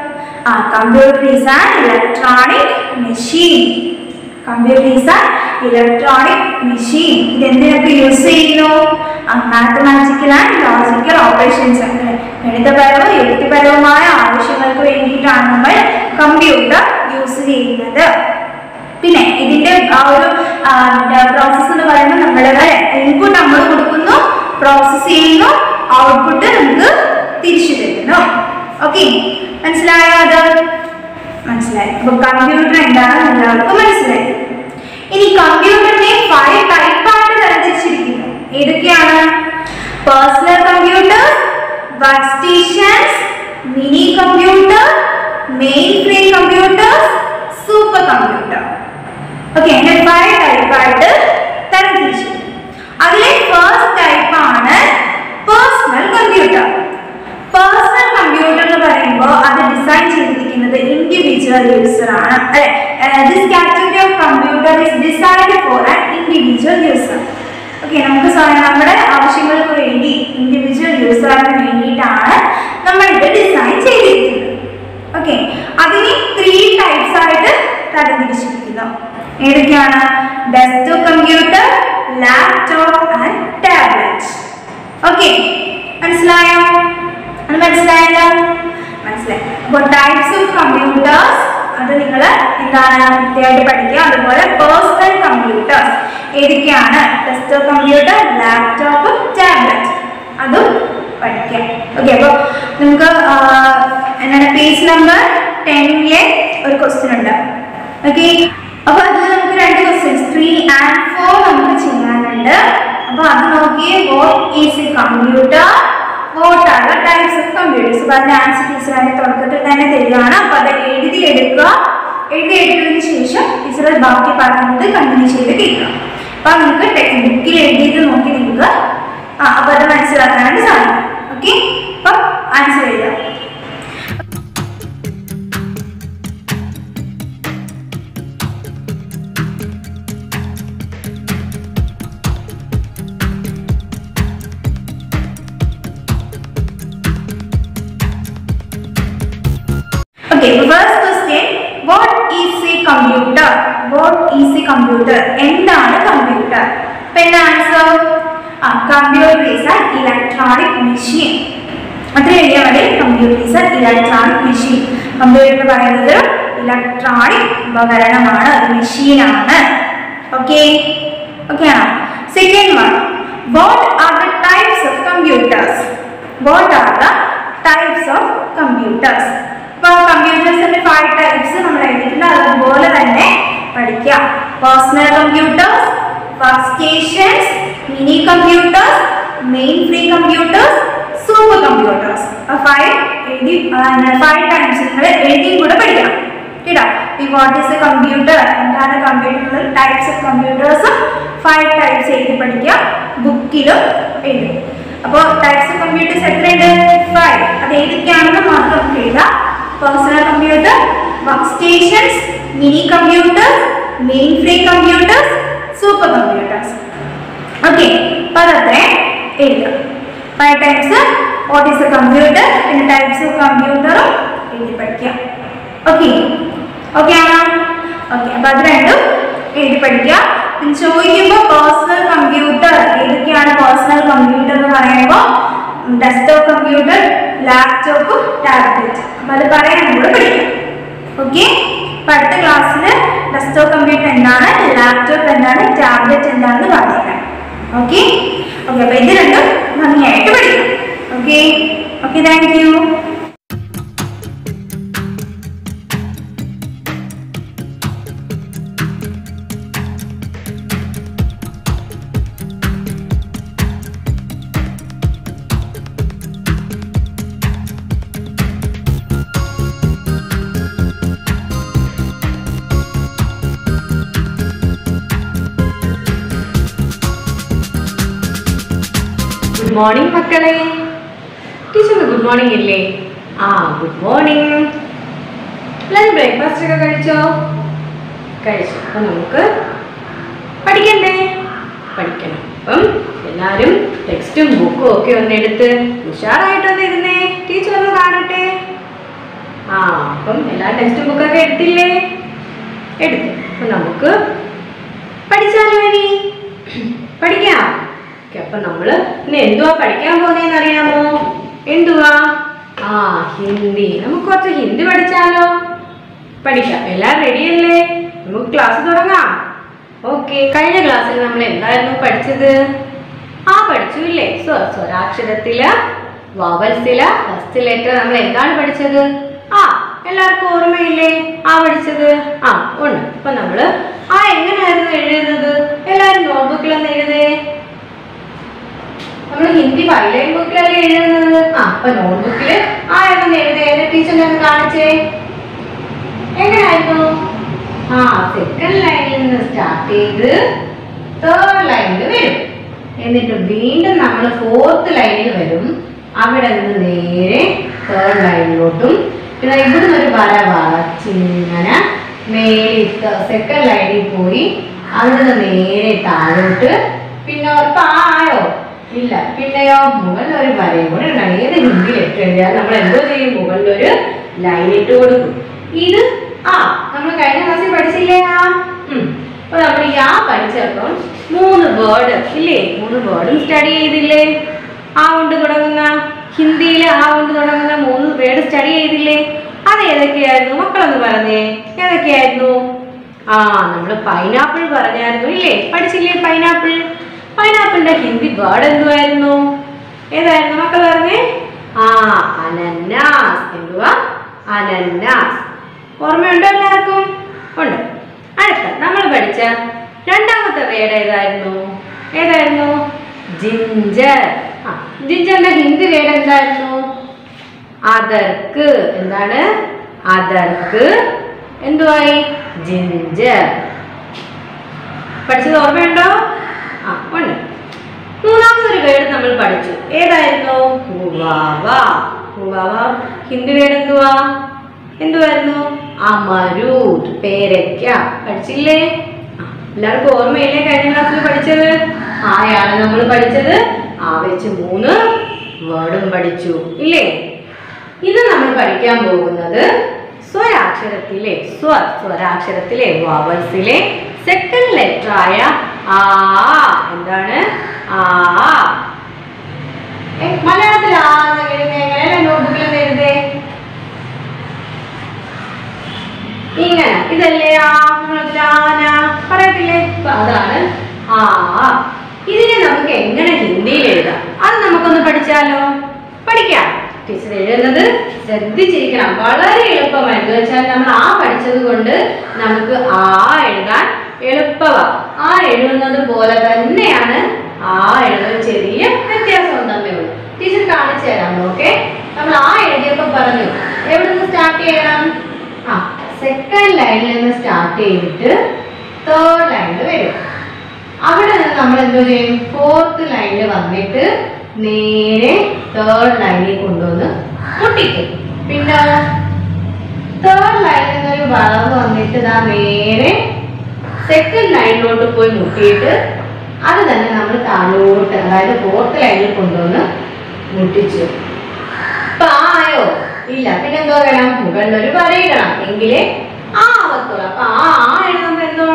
ആ computer is an electronic machine computer is an electronic machine ഇത് എന്തിനൊക്കെ യൂസ് ചെയ്യുന്നു മാത്തമാറ്റിക്കൽ ആൻഡ് ലോജിക്കൽ ഓപ്പറേഷൻസ് ഗണിതപരവും യുക്തിപരവുമായ ആവശ്യങ്ങൾക്ക് വേണ്ടിയിട്ടാണ് നമ്മൾ കമ്പ്യൂട്ടർ യൂസ് ചെയ്യുന്നത് പിന്നെ ഇതിന്റെ ആ ഒരു പ്രോസസ്സ് എന്ന് പറയുമ്പോൾ നമ്മുടെ ഇൻപുട്ട് നമ്മൾ കൊടുക്കുന്നു പ്രോസസ് ചെയ്യുന്നു ഔട്ട്പുട്ട് നമുക്ക് തിരിച്ചു തരുന്നു ഓക്കെ മനസ്സിലായോ അത് മനസ്സിലായി അപ്പൊ കമ്പ്യൂട്ടർ എന്താണെന്ന് എല്ലാവർക്കും മനസ്സിലായി ഇനി കമ്പ്യൂട്ടറിനെ ഫൈവ് ടൈപ്പ് ആയിട്ട് തരംതിരിച്ചിരിക്കുന്നു ഏതൊക്കെയാണ് personal computer workstations mini computer mainframe computers super computer okay അങ്ങനെ ഫൈവ് ടൈപ്പ് ആയിട്ട് തരംതിരിച്ചു അതിലെ ഫസ്റ്റ് ടൈപ്പ് ആണ് പേഴ്സണൽ കമ്പ്യൂട്ടർ പേഴ്സണൽ കമ്പ്യൂട്ടർ എന്ന് പറയുമ്പോൾ അത് ഡിസൈൻ ചെയ്തിരിക്കുന്നത് ഇൻഡിവിജ്വൽ യൂസർ ആണ് അല്ലെ this category of computer is designed for an individual user okay നമുക്ക് സ്വയം നമ്മുടെ ആവശ്യങ്ങൾക്ക് വേണ്ടി ഇൻഡിവിജ്വൽ യൂസറിന് വേണ്ടിയിട്ടാണ് നമ്മൾ ഇത് ഡിസൈൻ ചെയ്തിരിക്കുന്നത് ഓക്കെ അതിനെ ത്രീ ടൈപ്സ് ആയിട്ട് തരംതിരിച്ചിരിക്കുന്നു ഏതൊക്കെയാണ് desktop computer laptop and tablet okay മനസ്സിലായോ അത് മനസ്സിലായല്ലോ മനസ്സിലായി അപ്പോൾ ടൈപ്സ് ഓഫ് കമ്പ്യൂട്ടേഴ്സ് അത് നിങ്ങൾ എന്താണ് കൃത്യമായിട്ട് പഠിക്കുക അതുപോലെ പേഴ്സണൽ കമ്പ്യൂട്ടേഴ്സ് ഏതൊക്കെയാണ് ഡെസ്ക്ടോപ്പ് കമ്പ്യൂട്ടർ ലാപ്ടോപ്പ് ടാബ്ലറ്റ് അതും പഠിക്കാം ഓക്കെ അപ്പോൾ നമുക്ക് ആ, എന്താണ് പേജ് നമ്പർ ടെന്നിലെ ഒരു ക്വസ്റ്റ്യൻ ഉണ്ട് ഓക്കെ അപ്പൊ അതിൽ നമുക്ക് രണ്ട് ക്വസ്റ്റ്യൻസ് ത്രീ ആൻഡ് ഫോർ നമുക്ക് ചെയ്യാനുണ്ട് അപ്പൊ അത് നോക്കിയേ what is a computer what are the types of computers അപ്പൊ അതിന്റെ ആൻസർ ടീച്ചർ അതിന്റെ തുടക്കത്തിൽ തന്നെ തരികയാണ് അപ്പൊ അത് എഴുതി എടുക്കുക എഴുതി എടുത്തതിന് ശേഷം ടീച്ചർ ബാക്കി പറയുന്നത് കണ്ടിന്യൂ ചെയ്ത് കേൾക്കുക അപ്പൊ നിങ്ങൾക്ക് ടെക്സ്റ്റ് ബുക്കിൽ എഴുതിയത് നോക്കി നിങ്ങൾക്ക് ആ അപ്പൊ അത് മനസ്സിലാക്കാനായിട്ട് സാധിക്കും ഓക്കെ അപ്പൊ ആൻസർ എഴുതാം Okay, first question. What is a computer? What is a computer? എന്താണ് കമ്പ്യൂട്ടർ അപ്പൊ എന്താ ആൻസർ ആ computer is an electronic machine അത്ര എഴുതിയാൽ മതി computer is an electronic machine computer എന്ന് പറയുന്നത് ഇലക്ട്രോണിക് ഉപകരണമാണ് ഒരു മെഷീനാണ് ഓക്കെ ഓക്കെ ആണോ second one what are the types of computers what are the types of computers ഇപ്പോൾ കമ്പ്യൂട്ടേഴ്സിന്റെ ഫൈവ് ടൈപ്സ് നമ്മൾ എഴുതിയിട്ടുണ്ട് അതുപോലെ തന്നെ പഠിക്കാം personal computers workstations mini computers mainframe computers super computers five എഴുതി ഫൈവ് ടൈംസ് നിങ്ങൾ എഴുതി കൂടെ പഠിക്കണം കേട്ടോ ഈ വാട്ട് ഈസ് എ കമ്പ്യൂട്ടർ എന്താണ് computer types of computers five types എഴുതി പഠിക്കുക ബുക്കിലും എഴുതും അപ്പോൾ ടൈപ്സ് ഓഫ് കമ്പ്യൂട്ടേഴ്സ് എത്രയുണ്ട് ഫൈവ് അത് ഏതൊക്കെയാണെന്ന് മാത്രം നമുക്ക് എഴുതാം personal computer workstations mini computers mainframe computers super computers okay അപ്പോൾ അതത്രേ എഴുതാം five types what is a computer പിന്നെ ടൈപ്സ് ഓഫ് കമ്പ്യൂട്ടറും എഴുതി പഠിക്കാം ഓക്കെ ഓക്കെ ആണോ ഓക്കെ അപ്പോൾ അത് രണ്ടും എഴുതി പഠിക്കുക പിന്നെ ചോദിക്കുമ്പോൾ പേഴ്സണൽ കമ്പ്യൂട്ടർ ഏതൊക്കെയാണ് പേഴ്സണൽ കമ്പ്യൂട്ടർ എന്ന് പറയുമ്പോൾ ഡെസ്ക്ടോപ്പ് കമ്പ്യൂട്ടർ ലാപ്ടോപ്പ് ടാബ്ലറ്റ് അപ്പം അത് പറയാൻ കൂടെ പഠിക്കാം ഓക്കെ അപ്പം അടുത്ത ക്ലാസ്സിൽ ഡെസ്ക്ടോപ്പ് കമ്പ്യൂട്ടർ എന്താണ് ലാപ്ടോപ്പ് എന്താണ് ടാബ്ലറ്റ് എന്താണെന്ന് പറഞ്ഞുതരാം ഓക്കെ ഓക്കെ അപ്പോൾ ഇത് രണ്ടും ഭംഗിയായിട്ട് പഠിക്കാം okay okay thank you good morning മക്കളെ ടീച്ചറിന് ഗുഡ് മോർണിംഗ് ഇല്ലേ ആ ഗുഡ് മോർണിംഗ് എല്ലാവരും ബ്രേക്ക്ഫാസ്റ്റ് ഒക്കെ കഴിച്ചോ കഴിച്ചു അപ്പം നമുക്ക് പഠിക്കണ്ടേ പഠിക്കണം അപ്പം എല്ലാവരും ടെക്സ്റ്റും ബുക്കും ഒക്കെ ഒന്ന് എടുത്ത് ഉഷാറായിട്ടൊന്ന് ഇരുന്നേ ടീച്ചർ ഒന്ന് കാണട്ടെ ആ അപ്പം എല്ലാ ടെക്സ്റ്റും ബുക്കൊക്കെ എടുത്തില്ലേ എടുത്തു അപ്പം നമുക്ക് പഠിച്ചാലോ ഇനി പഠിക്കാം ഓക്കെ അപ്പൊ നമ്മള് ഇന്ന് എന്തുവാ പഠിക്കാൻ പോകുന്നതെന്ന് അറിയാമോ എന്തുവാ ആ ഹിന്ദി നമുക്ക് കുറച്ച് ഹിന്ദി പഠിച്ചാലോ പഠിക്കാം എല്ലാരും റെഡിയല്ലേ നമുക്ക് ക്ലാസ് തുടങ്ങാം ഓക്കെ കഴിഞ്ഞ ക്ലാസ്സിൽ നമ്മൾ എന്തായിരുന്നു പഠിച്ചത് ആ പഠിച്ചു ഇല്ലേ സ്വ സ്വരാക്ഷരത്തില് വവൽസില് ഫസ്റ്റ് ലെറ്റർ നമ്മൾ എന്താണ് പഠിച്ചത് ആ എല്ലാവർക്കും ഓർമ്മയില്ലേ ആ പഠിച്ചത് ആ ഉണ്ട് അപ്പൊ നമ്മള് ആ എങ്ങനെയായിരുന്നു എഴുതുന്നത് എല്ലാരും നോട്ട്ബുക്കിൽ ഒന്ന് എഴുതേ നമ്മൾ ഹിന്ദി വൈലൈൻ ബുക്കിലല്ലേ എഴുതുന്നത് ആ അപ്പൊ നോട്ട്ബുക്കില് ആ എന്നൊന്ന് എഴുതേ ടീച്ചറിനെ ഒന്ന് കാണിച്ചേ എങ്ങനെയായിരുന്നു ആ സെക്കൻഡ് ലൈനിൽ നിന്ന് സ്റ്റാർട്ട് ചെയ്ത് തേർഡ് ലൈനിൽ വരും എന്നിട്ട് വീണ്ടും നമ്മൾ ഫോർത്ത് ലൈനിൽ വരും അവിടെ നിന്ന് നേരെ തേർഡ് ലൈനിലോട്ടും പിന്നെ ഇവിടുന്ന് ഒരു വര വരച്ചിങ്ങനെ നേരെ സെക്കൻഡ് ലൈനിൽ പോയി അവിടുന്ന് നേരെ താഴോട്ട് പിന്നെ ഇപ്പൊ ആയോ ഇല്ല പിന്നെയോ മുകളിൽ ഒരു വരയും കൂടെ ഉണ്ടാകും ഏത് ഹിന്ദി ലെറ്റർ എഴുതിയാൽ നമ്മൾ എന്തോ ചെയ്യും മുകളിൽ ഒരു ലൈൻ ഇട്ട് കൊടുക്കും ഇത് ആ നമ്മൾ കഴിഞ്ഞ ക്ലാസ്സിൽ പഠിച്ചില്ലേ ആ ഉം. അപ്പൊ നമ്മൾ ഈ ആ പഠിച്ചപ്പം മൂന്ന് വേർഡ് ഇല്ലേ മൂന്ന് വേർഡും സ്റ്റഡി ചെയ്തില്ലേ ആ കൊണ്ട് തുടങ്ങുന്ന ഹിന്ദിയിൽ ആ കൊണ്ട് തുടങ്ങുന്ന മൂന്ന് വേർഡ് സ്റ്റഡി ചെയ്തില്ലേ അത് ഏതൊക്കെയായിരുന്നു മക്കളൊന്ന് പറഞ്ഞേ ഏതൊക്കെയായിരുന്നു ആ നമ്മൾ പൈനാപ്പിൾ പറഞ്ഞായിരുന്നു ഇല്ലേ പഠിച്ചില്ലേ പൈനാപ്പിൾ പൈനാപ്പിളിന്റെ ഹിന്ദി വേർഡ് എന്തുവായിരുന്നു ഏതായിരുന്നു മക്കൾ പറഞ്ഞേ ആ അനന്നാസ് എന്തുവാ അനന്നാസ് ഓർമ്മയുണ്ടോ എല്ലാവർക്കും ഉണ്ട് അടുത്ത നമ്മൾ പഠിച്ച രണ്ടാമത്തെ വേർഡ് ഏതായിരുന്നു ഏതായിരുന്നു ജിഞ്ചർ ആ ജിഞ്ചറിന്റെ ഹിന്ദി വേർഡ് എന്തായിരുന്നു അതർക്ക് എന്താണ് അതർക്ക് എന്തുവായി ജിഞ്ചർ പഠിച്ചത് ഓർമ്മയുണ്ടോ ആ ഉണ്ട് മൂന്നാമതൊരു വേർഡ് നമ്മൾ പഠിച്ചു ഏതായിരുന്നു ഹുവാവ ഹുവാവ ഹിന്ദി വേർഡ് എന്തുവാ എന്തുവായിരുന്നു അമരൂത് പേരയ്ക്ക പഠിച്ചില്ലേ ആ, എല്ലാവർക്കും ഓർമ്മയില്ലേ കഴിഞ്ഞ ക്ലാസ്സിൽ പഠിച്ചത് ആയാണ് നമ്മൾ പഠിച്ചത് ആ വെച്ച് മൂന്ന് വേർഡും പഠിച്ചു ഇല്ലേ ഇന്ന് നമ്മൾ പഠിക്കാൻ പോകുന്നത് സ്വരാക്ഷരത്തിലെ സ്വ സ്വരാക്ഷരത്തിലെ വവൽസിലെ സെക്കൻഡ് ലെറ്റർ ആയ ആ എന്താണ് ആ ഏ, മലയാളത്തിൽ ആ എന്ന് എഴുതുന്നത് എങ്ങനെ നോട്ട്ബുക്കിൽ ഒന്ന് എഴുതേ ഇങ്ങനെ ഇതല്ലേ ആ നമ്മളതിൽ ആന പറയത്തില്ലേ അപ്പൊ അതാണ് ആ ഇതിനെ നമുക്ക് എങ്ങനെ ഹിന്ദിയിൽ എഴുതാം അത് നമുക്കൊന്ന് പഠിച്ചാലോ പഠിക്കാം ടീച്ചർ എഴുതുന്നത് ശ്രദ്ധിച്ചിരിക്കണം വളരെ എളുപ്പമായിരുന്നു വെച്ചാൽ നമ്മൾ ആ പഠിച്ചത് കൊണ്ട് നമുക്ക് ആ എഴുതാൻ എളുപ്പമാണ് ആ എഴുതുന്നത് പോലെ തന്നെയാണ് ആ എഴുതുന്നത് ചെറിയ വ്യത്യാസം തമ്മിൽ ഉള്ളൂ ടീച്ചർ കാണിച്ചു തരാം ഓക്കെ നമ്മൾ ആ എഴുതിയപ്പോൾ പറഞ്ഞു എവിടെ നിന്ന് സ്റ്റാർട്ട് ചെയ്യണം ആ സെക്കൻഡ് ലൈനിൽ നിന്ന് സ്റ്റാർട്ട് ചെയ്തിട്ട് തേർഡ് ലൈനിൽ വരും അവിടെ നിന്ന് നമ്മൾ എന്തോ ചെയ്യും ഫോർത്ത് ലൈനിൽ വന്നിട്ട് നേരെ തേർഡ് ലൈനിൽ കൊണ്ടുവന്ന് മുട്ടിക്കും പിന്നെ തേർഡ് ലൈനിൽ നിന്നൊരു വളവ് വന്നിട്ട് ഇതാ നേരെ സെക്കൻഡ് ലൈനിലോട്ട് പോയി മുട്ടിയിട്ട് അത് തന്നെ നമ്മൾ താഴോട്ട് അതായത് ഫോർത്ത് ലൈനിൽ കൊണ്ടുവന്ന് മുട്ടിച്ചു ഇപ്പൊ ആ ആയോ ഇല്ല പിന്നെ എന്തോ വേണം മുകളിൽ ഒരു വരയിടണം എങ്കിലേ ആ ആവത്തുള്ളൂ അപ്പൊ ആ ആ എഴുതുമ്പോ എന്താണ് നോക്കിക്കോ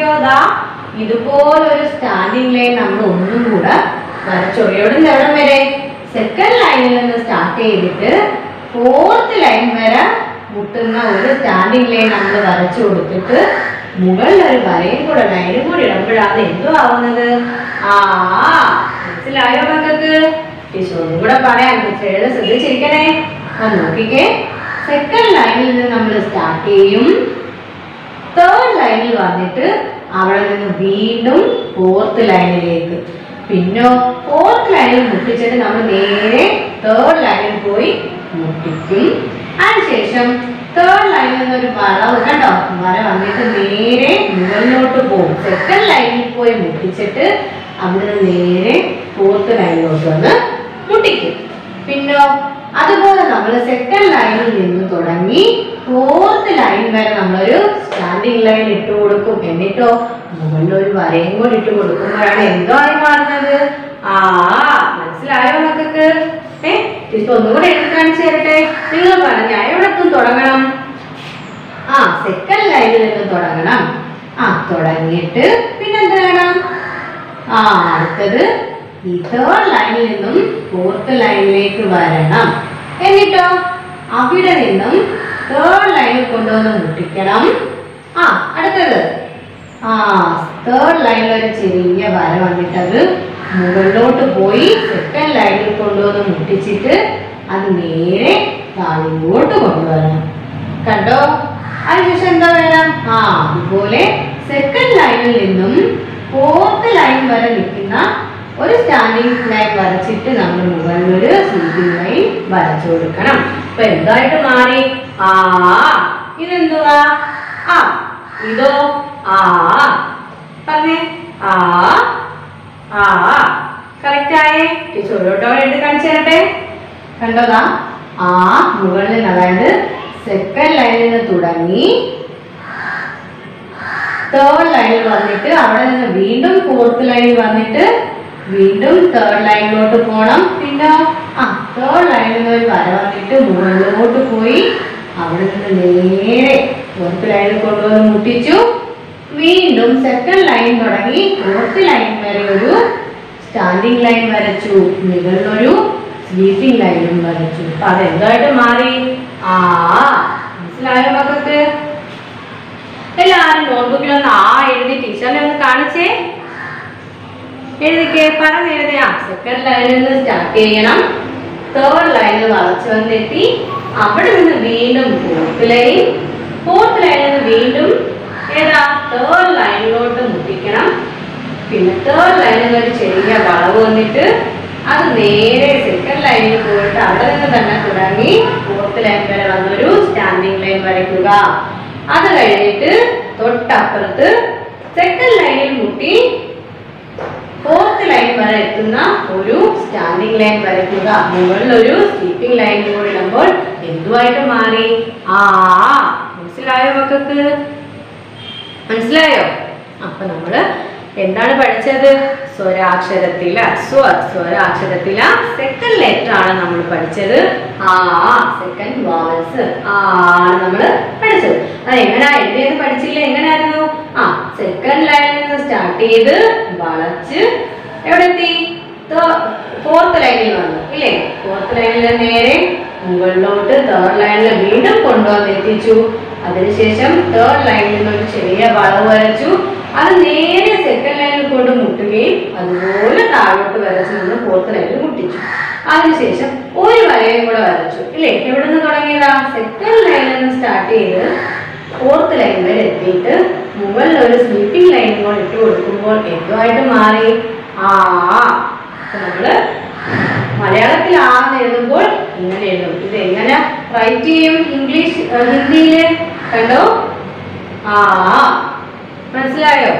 നോക്കിക്കോ ദാ ഇതുപോലൊരു സ്റ്റാൻഡിംഗ് ലൈൻ നമ്മൾ ഒന്നും കൂടെ വരച്ചു എവിടെ നിന്ന് എവിടെ വരെ സെക്കൻഡ് ലൈനിൽ നിന്ന് സ്റ്റാർട്ട് ചെയ്തിട്ട് ഫോർത്ത് ലൈൻ വരെ മുട്ടുന്ന ഒരു സ്റ്റാൻഡിംഗ് ലൈൻ നമ്മൾ വരച്ചു കൊടുത്തിട്ട് മുകളിൽ ഒരു വരയും കൂടെ ലൈനും കൂടി ഇടുമ്പോഴാണ് എന്തോ ആവുന്നത് ആ മനസ്സിലായോ മക്കൾക്ക് ടീച്ചർ ഒന്നും കൂടെ പറയാം ടീച്ചർ എഴുതി ശ്രദ്ധിച്ചിരിക്കണേ ആ നോക്കിക്കേ സെക്കൻഡ് ലൈനിൽ നിന്ന് നമ്മൾ സ്റ്റാർട്ട് ചെയ്യും തേർഡ് ലൈനിൽ വന്നിട്ട് അവിടെ നിന്ന് വീണ്ടും ഫോർത്ത് ലൈനിലേക്ക് പിന്നോ ഫോർത്ത് ലൈനിൽ മുട്ടിച്ചിട്ട് നമ്മൾ നേരെ തേർഡ് ലൈനിൽ പോയി മുട്ടിക്കും അതിനുശേഷം തേർഡ് ലൈനിൽ നിന്ന് ഒരു വളവ് കണ്ടോ വര വന്നിട്ട് നേരെ മുകളിലോട്ട് പോകും സെക്കൻഡ് ലൈനിൽ പോയി മുട്ടിച്ചിട്ട് അവിടെ നേരെ ഫോർത്ത് ലൈനിലോട്ട് വന്ന് മുട്ടിക്കും പിന്നോ അതുപോലെ നമ്മൾ സെക്കൻഡ് ലൈനിൽ നിന്ന് തുടങ്ങി ഫോർത്ത് ലൈൻ വരെ നമ്മളൊരു സ്റ്റാൻഡിങ് ലൈൻ ഇട്ട് കൊടുക്കും എന്നിട്ടോ മുകളിൽ ഒരു വരയും കൂടി ഇട്ട് കൊടുക്കുമ്പോഴാണ് എന്തോ ആയി മാറുന്നത് ആ മനസ്സിലായോ മക്കൾക്ക് ഏ ടീച്ചർ ഒന്നുകൂടെ എഴുതി കാണിച്ചു തരട്ടെ നിങ്ങൾ പറഞ്ഞ എവിടെ എത്തും തുടങ്ങണം ആ സെക്കൻഡ് ലൈനിൽ നിന്ന് തുടങ്ങണം ആ തുടങ്ങിയിട്ട് പിന്നെന്ത് വേണം ആ അടുത്തത് ഈ തേർഡ് ലൈനിൽ നിന്നും ഫോർത്ത് ലൈനിലേക്ക് വരണം എന്നിട്ടോ അവിടെ നിന്നും തേർഡ് ലൈനിൽ കൊണ്ടുവന്ന് മുട്ടിക്കണം ആ അടുത്തത് ആ തേർഡ് ലൈനിൽ ഒരു ചെറിയ വര വന്നിട്ടത് മുകളിലോട്ട് പോയി സെക്കൻഡ് ലൈനിൽ കൊണ്ടുവന്ന് മുട്ടിച്ചിട്ട് അത് നേരെ താഴോട്ട് കൊണ്ടുവരണം കണ്ടോ അതിനുശേഷം എന്താ വേണം ആ അതുപോലെ സെക്കൻഡ് ലൈനിൽ നിന്നും ഫോർത്ത് ലൈൻ വരെ നിൽക്കുന്ന ഒരു സ്റ്റാൻഡിങ് ലൈൻ വരച്ചിട്ട് നമ്മൾ മുകളിൽ ഒരു സ്ലീപ്പിംഗ് ലൈൻ വരച്ചു കൊടുക്കണം അപ്പൊ എന്തായിട്ട് മാറി ആ ഇതെന്തുവാ ആ ഇതോ ആ പറഞ്ഞേ ആ ആ കറക്റ്റ് ആയേ ടീച്ചർ ഓരോട്ടോടെ എടുത്ത് കാണിച്ചു തരട്ടെ കണ്ടോതാ ആ മുകളിൽ നിന്ന് അതായത് സെക്കൻഡ് ലൈനിൽ നിന്ന് തുടങ്ങി തേർഡ് ലൈനിൽ വന്നിട്ട് അവിടെ നിന്ന് വീണ്ടും ഫോർത്ത് ലൈനിൽ വന്നിട്ട് വീണ്ടും തേർഡ് ലൈനിലോട്ട് പോകണം പിന്നെ ആ തേർഡ് ലൈനിൽ നിന്ന് ഒരു വര വന്നിട്ട് മുകളിലോട്ട് പോയി അവിടെ നിന്ന് നേരെ ഫോർത്ത് ലൈനിൽ കൊണ്ടുവന്ന് മുട്ടിച്ചു വീണ്ടും സെക്കൻഡ് ലൈൻ തുടങ്ങി ഫോർത്ത് ലൈൻ വരെ ഒരു സ്റ്റാൻഡിംഗ് ലൈൻ വരച്ചു മുകളിലൊരു സ്ലീപ്പിംഗ് ലൈനും വരച്ചു അപ്പൊ അതെന്തായിട്ട് മാറി ആ മനസ്സിലായോ മക്കൾക്ക് എല്ലാവരും നോട്ട്ബുക്കിലൊന്ന് ആ എഴുതി ടീച്ചറിനെ ഒന്ന് കാണിച്ചേ എഴുതിക്കേ പറഞ്ഞ് എഴുതിയാ സെക്കൻഡ് ലൈനിൽ നിന്ന് സ്റ്റാർട്ട് ചെയ്യണം തേർഡ് ലൈനിൽ വളച്ചു വന്നെത്തി അവിടെ നിന്ന് വീണ്ടും ഫോർത്ത് ലൈൻ ഫോർത്ത് ലൈനിൽ നിന്ന് വീണ്ടും ഏതാ തേർഡ് ലൈനിലോട്ട് മുട്ടിക്കണം പിന്നെ തേർഡ് ലൈനിൽ ഒരു ചെറിയ വളവ് വന്നിട്ട് അത് നേരെ സെക്കൻഡ് ലൈനിൽ പോയിട്ട് അവിടെ നിന്ന് തന്നെ തുടങ്ങി ഫോർത്ത് ലൈൻ വരെ വന്നൊരു സ്റ്റാൻഡിംഗ് ലൈൻ വരയ്ക്കുക അത് കഴിഞ്ഞിട്ട് തൊട്ടപ്പുറത്ത് സെക്കൻഡ് ലൈനിൽ മുട്ടി ഫോർത്ത് ലൈൻ വരെ എത്തുന്ന ഒരു സ്റ്റാൻഡിംഗ് ലൈൻ വരയ്ക്കുക മുകളിൽ ഒരു സ്ലീപ്പിംഗ് ലൈൻ കൂടി ഇടുമ്പോൾ എന്തുമായിട്ട് മാറി ആ മനസ്സിലായോ മക്കൾക്ക് മനസ്സിലായോ അപ്പൊ നമ്മള് എന്താണ് പഠിച്ചത് സ്വരാക്ഷരത്തില സ്വ സ്വരാക്ഷരത്തില സെക്കൻഡ് ലെറ്റർ ആണ് നമ്മൾ പഠിച്ചത് ആ സെക്കൻഡ് വാവൽസ് ആ ആണ് നമ്മൾ പഠിച്ചത് അത് എങ്ങനെയാ എഴുതിയത് പഠിച്ചില്ല എങ്ങനെയായിരുന്നു ആ സെക്കൻഡ് ലൈനിൽ നിന്ന് സ്റ്റാർട്ട് ചെയ്ത് വളച്ച് എവിടെ എത്തി ഫോർത്ത് ലൈനിൽ വന്നു ഇല്ലേ ഫോർത്ത് ലൈനിൽ നേരെ മുകളിലോട്ട് തേർഡ് ലൈനിൽ വീണ്ടും കൊണ്ടുവന്ന് എത്തിച്ചു അതിനുശേഷം തേർഡ് ലൈനിൽ നിന്ന് ഒരു ചെറിയ വളവ് വരച്ചു അത് നേരെ സെക്കൻഡ് ലൈനിൽ കൊണ്ട് മുട്ടുകയും അതുപോലെ താഴോട്ട് വരച്ച് നിന്ന് ഫോർത്ത് ലൈനിൽ മുട്ടിച്ചു അതിനുശേഷം ഒരു വരയും കൂടെ വരച്ചു ഇല്ലേ എവിടെ നിന്ന് തുടങ്ങിയതാ സെക്കൻഡ് ലൈനിൽ നിന്ന് സ്റ്റാർട്ട് ചെയ്ത് ഫോർത്ത് ലൈൻ വരെ എത്തിയിട്ട് മുകളിൽ ഒരു സ്ലീപ്പിംഗ് ലൈൻ കൂടെ ഇട്ട് കൊടുക്കുമ്പോൾ എന്തുമായിട്ട് മാറി ആ അപ്പൊ നമ്മള് മലയാളത്തിൽ ആന്ന് എഴുതുമ്പോൾ ഇങ്ങനെ എഴുതും ഇത് എങ്ങനെ റൈറ്റ് ചെയ്യും ഇംഗ്ലീഷ് ഹിന്ദിയില് കണ്ടോ ആ മനസ്സിലായോ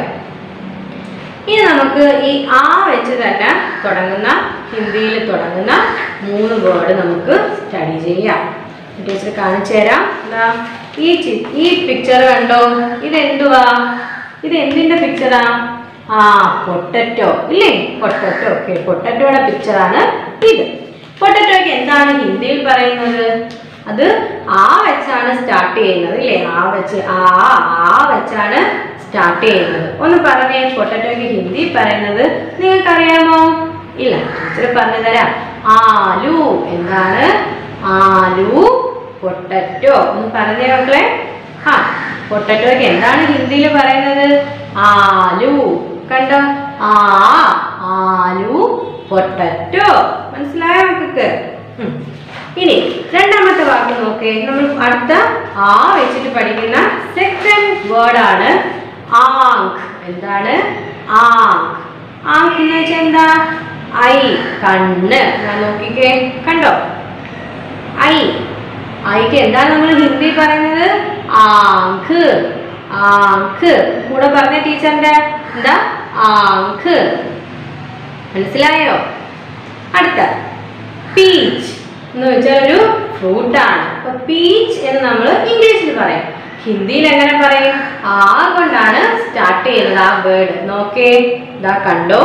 ഇനി നമുക്ക് ഈ ആ വെച്ച് തന്നെ തുടങ്ങുന്ന ഹിന്ദിയിൽ തുടങ്ങുന്ന മൂന്ന് വേർഡ് നമുക്ക് സ്റ്റഡി ചെയ്യാം ടീച്ചർ കാണിച്ചു തരാം എന്താ ഈ ചി- ഈ പിക്ചർ കണ്ടോ ഇതെന്തുവാ ഇത് എന്തിന്റെ പിക്ചറാ ആ പൊട്ടറ്റോ ഇല്ലേ പൊട്ടറ്റോ ഓക്കെ പൊട്ടറ്റോയുടെ പിക്ചറാണ് ഇത് പൊട്ടറ്റോയ്ക്ക് എന്താണ് ഹിന്ദിയിൽ പറയുന്നത് അത് ആ വെച്ചാണ് സ്റ്റാർട്ട് ചെയ്യുന്നത് ഇല്ലേ ആ വെച്ച് ആ ആ വെച്ചാണ് സ്റ്റാർട്ട് ചെയ്യുന്നത് ഒന്ന് പറഞ്ഞേ പൊട്ടറ്റോയ്ക്ക് ഹിന്ദി പറയുന്നത് നിങ്ങൾക്കറിയാമോ ഇല്ല ടീച്ചർ പറഞ്ഞു തരാം ആലു എന്താണ് ആലു പൊട്ടറ്റോ ഒന്ന് പറഞ്ഞേ മക്കളെ ആ പൊട്ടറ്റോയ്ക്ക് എന്താണ് ഹിന്ദിയിൽ പറയുന്നത് ആലു കണ്ടോ ആ ആലു പൊട്ടറ്റോ മനസ്സിലായോ മക്കൾക്ക് ഉം. ഇനി രണ്ടാമത്തെ വാക്ക് നോക്കേ നമ്മൾ അടുത്ത ആ വെച്ചിട്ട് പഠിക്കുന്ന സെക്കൻഡ് വേർഡ് ആണ് ആങ്ക് എന്താണ് ആങ്ക് ആങ്ക് എന്ന് വെച്ചാൽ എന്താ ഐ കണ്ണ് ഞാൻ നോക്കിക്കേ കണ്ടോ ഐ ഐക്ക് എന്താണ് നമ്മൾ ഹിന്ദി പറയുന്നത് ആങ്ക് ആങ്ക് കൂടെ പറഞ്ഞ ടീച്ചറിന്റെ എന്താ ആങ്ക് മനസ്സിലായോ അടുത്ത പീച്ച് എന്ന് വെച്ചാൽ ഒരു ഫ്രൂട്ട് ആണ് അപ്പൊ പീച്ച് എന്ന് നമ്മൾ ഇംഗ്ലീഷിൽ പറയും ഹിന്ദിയിൽ എങ്ങനെ പറയും ആ കൊണ്ടാണ് സ്റ്റാർട്ട് ചെയ്യുന്നത് ആ വേർഡ് നോക്കേ ഇതാ കണ്ടോ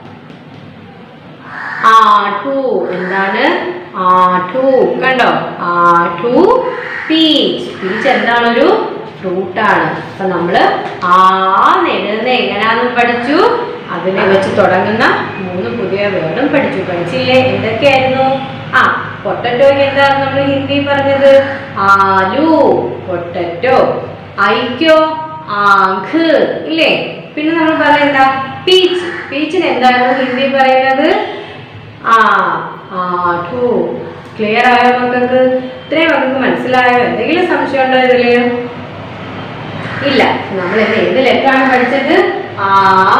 ആഠു എന്താണ് ആഠു കണ്ടോ ആഠു പീച്ച് പീച്ച് എന്താണ് ഒരു ഫ്രൂട്ടാണ് അപ്പൊ നമ്മള് ആ എഴുതുന്ന എങ്ങനെയാണെന്ന് പഠിച്ചു അതിനെ വെച്ച് തുടങ്ങുന്ന മൂന്ന് പുതിയ വേർഡും പഠിച്ചു പഠിച്ചില്ലേ എന്തൊക്കെയായിരുന്നു ആ പൊട്ടറ്റോയ്ക്ക് എന്താണ് നമ്മൾ ഹിന്ദി പറഞ്ഞത് ആലു പൊട്ടറ്റോ ഐക്കോ ആഖ് ഇല്ലേ പിന്നെ നമ്മൾ പറയണ്ട പീച്ച് പീച്ചിന് എന്താണ് ഹിന്ദി പറയുന്നത് ആ ആഠു ക്ലിയർ ആയോ മക്കൾക്ക് ഇത്രയും മക്കൾക്ക് മനസ്സിലായോ എന്തെങ്കിലും സംശയം ഉണ്ടോ ഇതില് ഇല്ല നമ്മൾ ഇന്ന് ഏത് ലെറ്ററാണ് പഠിച്ചത് ആ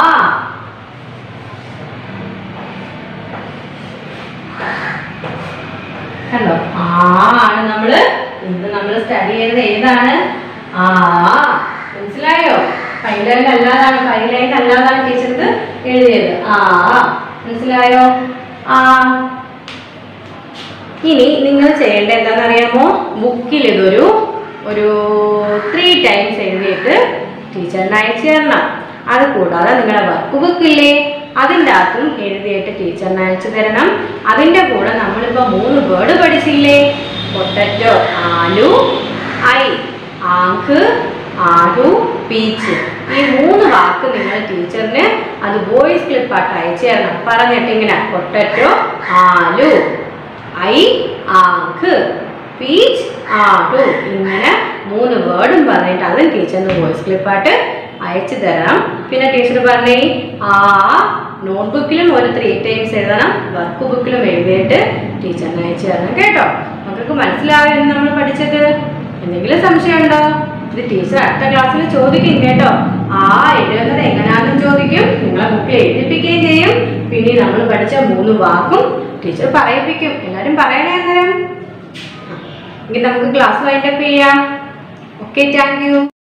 കണ്ടോ ആ ആണ് നമ്മള് ഇന്ന് നമ്മൾ സ്റ്റഡി ചെയ്തത് ഏതാണ് ആ മനസ്സിലായോ ഫൈവ് ലൈൻ അല്ലാതാണ് ഫൈവ് ലൈൻ അല്ലാതാണ് ടീച്ചർക്ക് എഴുതിയത് ആ മനസ്സിലായോ ആ ഇനി നിങ്ങൾ ചെയ്യേണ്ടത് എന്താണെന്ന് അറിയാമോ ബുക്കിൽ ഇതൊരു ഒരു ത്രീ ടൈംസ് എഴുതിയിട്ട് ടീച്ചറിന് അയച്ചു തരണം അത് കൂടാതെ നിങ്ങളുടെ വർക്ക് ബുക്കില്ലേ അതിൻ്റെ അകത്തും എഴുതിയിട്ട് ടീച്ചറിന് അയച്ചു തരണം അതിൻ്റെ കൂടെ നമ്മളിപ്പോൾ മൂന്ന് വേർഡ് പഠിച്ചില്ലേ പൊട്ടറ്റോ ആലു ഐ ആങ്ക് ആടു പീച്ച് ഈ മൂന്ന് വാക്ക് നിങ്ങൾ ടീച്ചറിന് അത് വോയിസ് ക്ലിപ്പായിട്ട് അയച്ചു തരണം പറഞ്ഞിട്ട് ഇങ്ങനെ പൊട്ടറ്റോ ആലു ഐ ആങ്ക് പീച്ച് ആടു ഇങ്ങനെ മൂന്ന് വേർഡും പറഞ്ഞിട്ട് അത് ടീച്ചറിന് വോയിസ് ക്ലിപ്പായിട്ട് അയച്ചു തരണം പിന്നെ ടീച്ചർ പറഞ്ഞേ ആ നോട്ട്ബുക്കിലും ഒരു ത്രീ ടൈംസ് എഴുതണം വർക്ക് ബുക്കിലും എഴുതിയിട്ട് ടീച്ചറിന് അയച്ചു തരണം കേട്ടോ മക്കൾക്ക് മനസ്സിലാവുമെന്ന് നമ്മൾ പഠിച്ചത് എന്തെങ്കിലും സംശയമുണ്ടോ ഇത് ടീച്ചർ അടുത്ത ക്ലാസ്സിൽ ചോദിക്കും കേട്ടോ ആ എഴുതുന്നത് എങ്ങനെയാണെന്ന് ചോദിക്കും നിങ്ങളെ ബുക്കിൽ എഴുതിപ്പിക്കുകയും ചെയ്യും പിന്നെ നമ്മൾ പഠിച്ച മൂന്ന് വാക്കും ടീച്ചർ പറയിപ്പിക്കും എല്ലാവരും പറയണേ അന്നേരം എങ്കിൽ നമുക്ക് ക്ലാസ് വൈൻഡപ്പ് ചെയ്യാം ഓക്കെ താങ്ക് യു